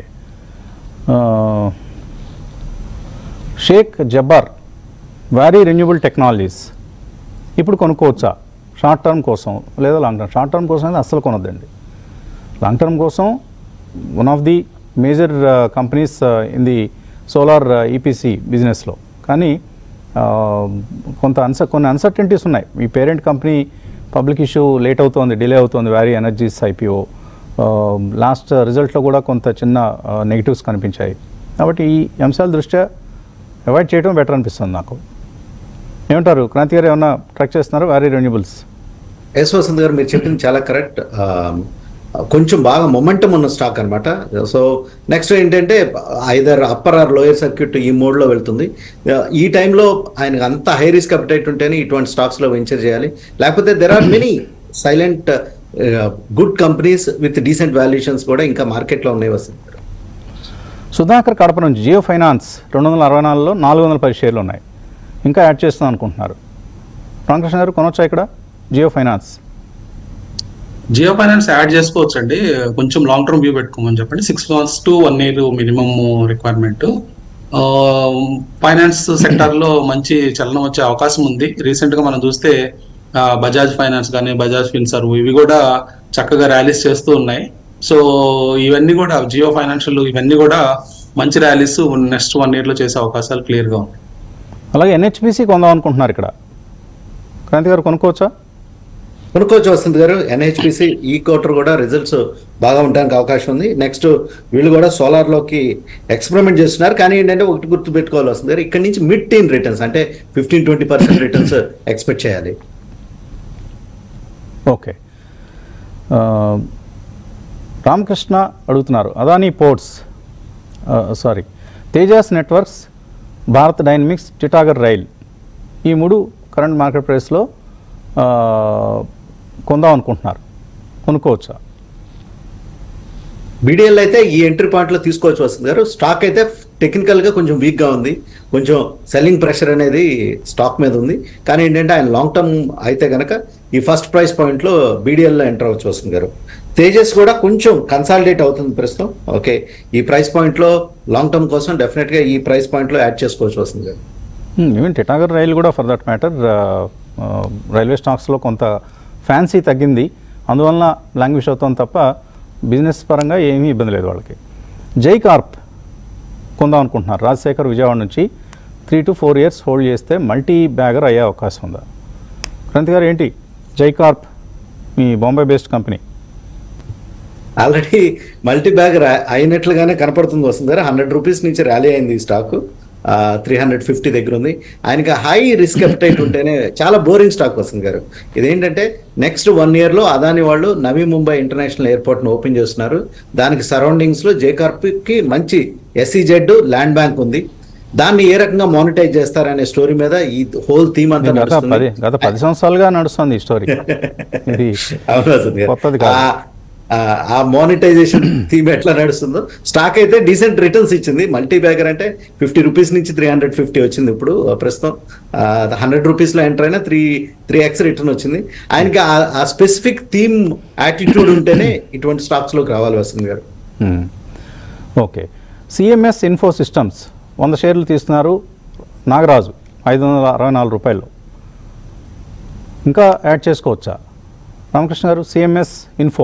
Sheikh Jabbar Waaree renewable technologies ఇప్పుడు కొనుక్కోవచ్చా షార్ట్ టర్మ్ కోసం లేదా లాంగ్ టర్మ్ షార్ట్ టర్మ్ కోసం అయితే అస్సలు కొనొద్దండి లాంగ్ టర్మ్ కోసం one of the major companies in the solar EPC బిజినెస్లో కానీ uh, కొంత అన్స కొన్ని అన్సర్టనిటీస్ ఉన్నాయి ఈ parent company public issue late అవుతోంది డిలే అవుతోంది వ్యారీ ఎనర్జీస్ ఐపీఓ లాస్ట్ రిజల్ట్లో కూడా కొంత చిన్న నెగిటివ్స్ కనిపించాయి కాబట్టి ఈ అంశాల దృష్ట్యా అవాయిడ్ చేయడం బెటర్ అనిపిస్తుంది నాకు ఏమంటారు క్రాంతి గారు ఏమన్నా ట్రాక్ చేస్తున్నారా వ్యారీ రెన్యూబుల్స్ ఎస్ వసంత్ గారు మీరు చెప్పింది చాలా కరెక్ట్ కొంచెం బాగా మొమెంటం ఉన్న స్టాక్ అనమాట సో నెక్స్ట్ ఏంటంటే either upper or lower circuit ఈ మోడ్లో వెళ్తుంది Uh, ఈ టైంలో ఆయనకు అంత హై రిస్క్ అప్డేట్ ఉంటేనే ఇటువంటి స్టాక్స్లో వెంచర్ చేయాలి లేకపోతే there are many silent good companies with decent valuations కూడా ఇంకా మార్కెట్లో ఉన్నాయి వసంత్ గారు సుధాకర్ కడప నుంచి జియో ఫైనాన్స్ రెండు వందల అరవై నాలుగులో నాలుగు వందల పది షేర్లు ఉన్నాయి ఇంకా యాడ్ చేస్తాం అనుకుంటున్నారు రామకృష్ణ గారు కొనొచ్చా ఇక్కడ Jio Finance Jio Finance add చేసుకోవచ్చు అండి కొంచెం లాంగ్ టర్మ్ వ్యూ పెట్టుకోమని చెప్పండి six months to one year minimum requirement finance sector లో మంచి చలనం వచ్చే అవకాశం ఉంది రీసెంట్ గా మనం చూస్తే ఆ, బజాజ్ ఫైనాన్స్ కానీ బజాజ్ ఫిన్సర్వ్ ఇవి కూడా చక్కగా ర్యాలీస్ చేస్తూ ఉన్నాయి సో ఇవన్నీ కూడా జియో ఫైనాన్షియల్ ఇవన్నీ కూడా మంచి ర్యాలీస్ నెక్స్ట్ వన్ ఇయర్ లో చేసే అవకాశాలు క్లియర్ గా ఉన్నాయి అలాగే ఎన్హెచ్పిసి కొందాం అనుకుంటున్నారు ఇక్కడ క్రాంతి గారు కొనుక్కోవచ్చా కొనుక్కోవచ్చు వస్తుంది గారు ఎన్హెచ్పిసి ఈ క్వార్టర్ కూడా రిజల్ట్స్ బాగా ఉండడానికి అవకాశం ఉంది నెక్స్ట్ వీళ్ళు కూడా సోలార్ లోకి ఎక్స్పెరిమెంట్ చేస్తున్నారు కానీ ఏంటంటే ఒకటి గుర్తు పెట్టుకోవాలి వస్తుంది గారు ఇక్కడ నుంచి మిడ్ టీన్ రిటర్న్స్ అంటే fifteen twenty percent returns expect చేయాలి ఓకే ఆ, రామకృష్ణ అడుగుతున్నారు Adani ports sorry Tejas networks Bharat dynamics Titagarh rail ఈ మూడు కరెంట్ మార్కెట్ ప్రైస్లో ఆ, కొందాం అనుకుంటున్నారు కొనుక్కోవచ్చా బీడీఎల్ అయితే ఈ ఎంట్రీ పాయింట్ లో తీసుకోవచ్చు వస్తుంది గారు స్టాక్ అయితే టెక్నికల్ గా కొంచెం వీక్ గా ఉంది కొంచెం సెల్లింగ్ ప్రెషర్ అనేది స్టాక్ మీద ఉంది కానీ ఏంటంటే ఆయన లాంగ్ టర్మ్ అయితే గనక ఈ ఫస్ట్ ప్రైస్ పాయింట్ లో బీడీఎల్ లో ఎంటర్ అవ్వచ్చు వస్తుంది గారు తేజస్ కూడా కొంచెం కన్సాలిడేట్ అవుతుంది ప్రస్తుతం ఓకే ఈ ప్రైస్ పాయింట్ లో లాంగ్ టర్మ్ కోసం డెఫినెట్ గా ఈ ప్రైస్ పాయింట్ లో యాడ్ చేసుకోవచ్చు వస్తుంది గారు ఈవెన్ టిటాగర్ రైల్ కూడా ఫర్ దట్ మ్యాటర్ రైల్వే స్టాక్స్లో కొంత ఫ్యాన్సీ తగ్గింది అందువలన లాంగ్వేజ్ అవుతుంది తప్ప బిజినెస్ పరంగా ఏమీ ఇబ్బంది లేదు వాళ్ళకి జై కార్ప్ కొందాం అనుకుంటున్నారు రాజశేఖర్ విజయవాడ నుంచి three to four years hold చేస్తే మల్టీ బ్యాగర్ అయ్యే అవకాశం ఉందా క్రాంతి గారు ఏంటి జై కార్ప్ మీ Bombay based company already multi bag రా- అయినట్లుగానే కనపడుతుంది వస్తుంది గారు హండ్రెడ్ రూపీస్ నుంచి ర్యాలీ అయింది ఈ స్టాక్ త్రీ హండ్రెడ్ ఫిఫ్టీ దగ్గర ఉంది ఆయనకి హై రిస్క్ అప్టైట్ ఉంటేనే చాలా బోరింగ్ స్టాక్ వస్తుంది గారు ఇదేంటంటే నెక్స్ట్ వన్ ఇయర్ లో అదాని వాళ్ళు నవీ ముంబై ఇంటర్నేషనల్ ఎయిర్పోర్ట్ ను ఓపెన్ చేస్తున్నారు దానికి సరౌండింగ్స్ లో జేకార్ప్ కి మంచి ఎస్ఈజెడ్ ల్యాండ్ బ్యాంక్ ఉంది దాన్ని ఏ రకంగా మానిటైజ్ చేస్తారనే స్టోరీ మీద ఈ హోల్ థీమ్ అంతా గత నడుస్తుంది పది గత పది సంవత్సరాలుగా నడుస్తుంది ఈ స్టోరీ ఇది అవును వసంత్ గారు. కొత్తది కాదు ఆ- ఆ- ఆ మానిటైజేషన్ థీమ్ ఎట్లా నడుస్తుందో స్టాక్ అయితే డీసెంట్ రిటర్న్స్ ఇచ్చింది మల్టీ బ్యాగర్ అంటే ఫిఫ్టీ రూపీస్ నుంచి త్రీ హండ్రెడ్ ఫిఫ్టీ వచ్చింది ఇప్పుడు ఆ, ప్రస్తుతం హండ్రెడ్ రూపీస్ లో ఎంటర్ అయినా త్రీ త్రీ ఎక్స్ రిటర్న్ వచ్చింది ఆయనకి ఆ- ఆ స్పెసిఫిక్ థీమ్ యాటిట్యూడ్ ఉంటేనే ఇటువంటి స్టాక్స్ లోకి రావాలి వస్తుంది గారు మ్మ్. ఓకే సిఎంఎస్ ఇన్ఫో సిస్టమ్స్ వంద షేర్లు తీస్తున్నారు నాగరాజు ఐదు వందల అరవై నాలుగు రూపాయలు ఇంకా యాడ్ చేసుకోవచ్చా రామకృష్ణ గారు సిఎంఎస్ ఇన్ఫో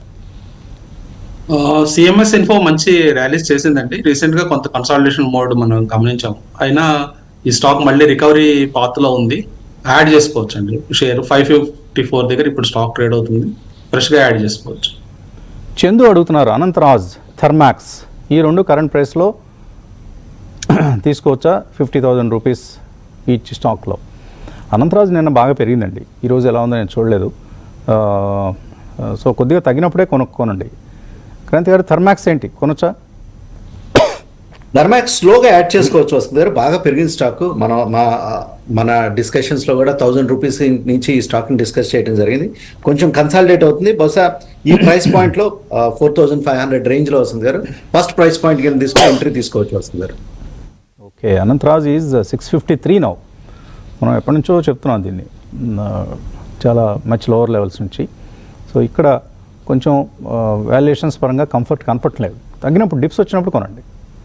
సిఎంఎస్ ఇన్ఫో మంచి ర్యాలీస్ చేసిందండి రీసెంట్ గా కొంత కన్సాలిడేషన్ మోడ్ మనం గమనించాం అయినా ఈ స్టాక్ మళ్ళీ రికవరీ పాత్ లో ఉంది యాడ్ చేసుకోవచ్చు అండి షేర్ ఫైవ్ ఫిఫ్టీ ఫోర్ దగ్గర ఇప్పుడు స్టాక్ ట్రేడ్ అవుతుంది ఫ్రెష్ గా యాడ్ చేసుకోవచ్చు చందు అడుగుతున్నారు అనంతరాజ్ థర్మాక్స్ ఈ రెండు కరెంట్ ప్రైస్లో తీసుకోవచ్చా ఫిఫ్టీ థౌజండ్ రూపీస్ ఈచ్ స్టాక్లో అనంతరాజ్ నిన్న బాగా పెరిగిందండి ఈరోజు ఎలా ఉందో నేను చూడలేదు ఆ, సో కొద్దిగా తగినప్పుడే కొనుక్కోనండి క్రాంతి గారు థర్మాక్స్ ఏంటి కొనొచ్చా ధర్మాక్స్ స్లోగా యాడ్ చేసుకోవచ్చు వస్తుంది గారు బాగా పెరిగిన స్టాక్ మన మా మన డిస్కషన్స్ లో కూడా థౌసండ్ రూపీస్ నుంచి ఈ స్టాక్ ని డిస్కస్ చేయడం జరిగింది కొంచెం కన్సాలిడేట్ అవుతుంది బహుశా ఈ ప్రైస్ పాయింట్ లో four thousand five hundred range లో వస్తుంది గారు ఫస్ట్ ప్రైస్ పాయింట్ కింద తీసుకుని ఎంట్రీ తీసుకోవచ్చు వస్తుంది గారు okay Anantraj is six fifty three now మనం ఎప్పటి నుంచో చెప్తున్నాం దీన్ని మ్, చాలా మచ్ లోవర్ లెవెల్స్ నుంచి సో ఇక్కడ కొంచెం వాల్యుయేషన్స్ పరంగా కంఫర్ట్ కనపట్లేదు తగ్గినప్పుడు డిప్స్ వచ్చినప్పుడు కొనండి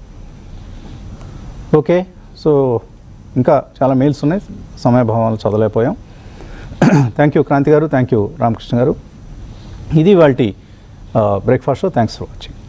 ఓకే సో ఇంకా చాలా మెయిల్స్ ఉన్నాయి సమయభావాలు చదవలేకపోయాం థ్యాంక్ యూ క్రాంతి గారు థ్యాంక్ యూ రామకృష్ణ గారు ఇది వాళ్ళ బ్రేక్ఫాస్ట్ థ్యాంక్స్ ఫర్ వాచింగ్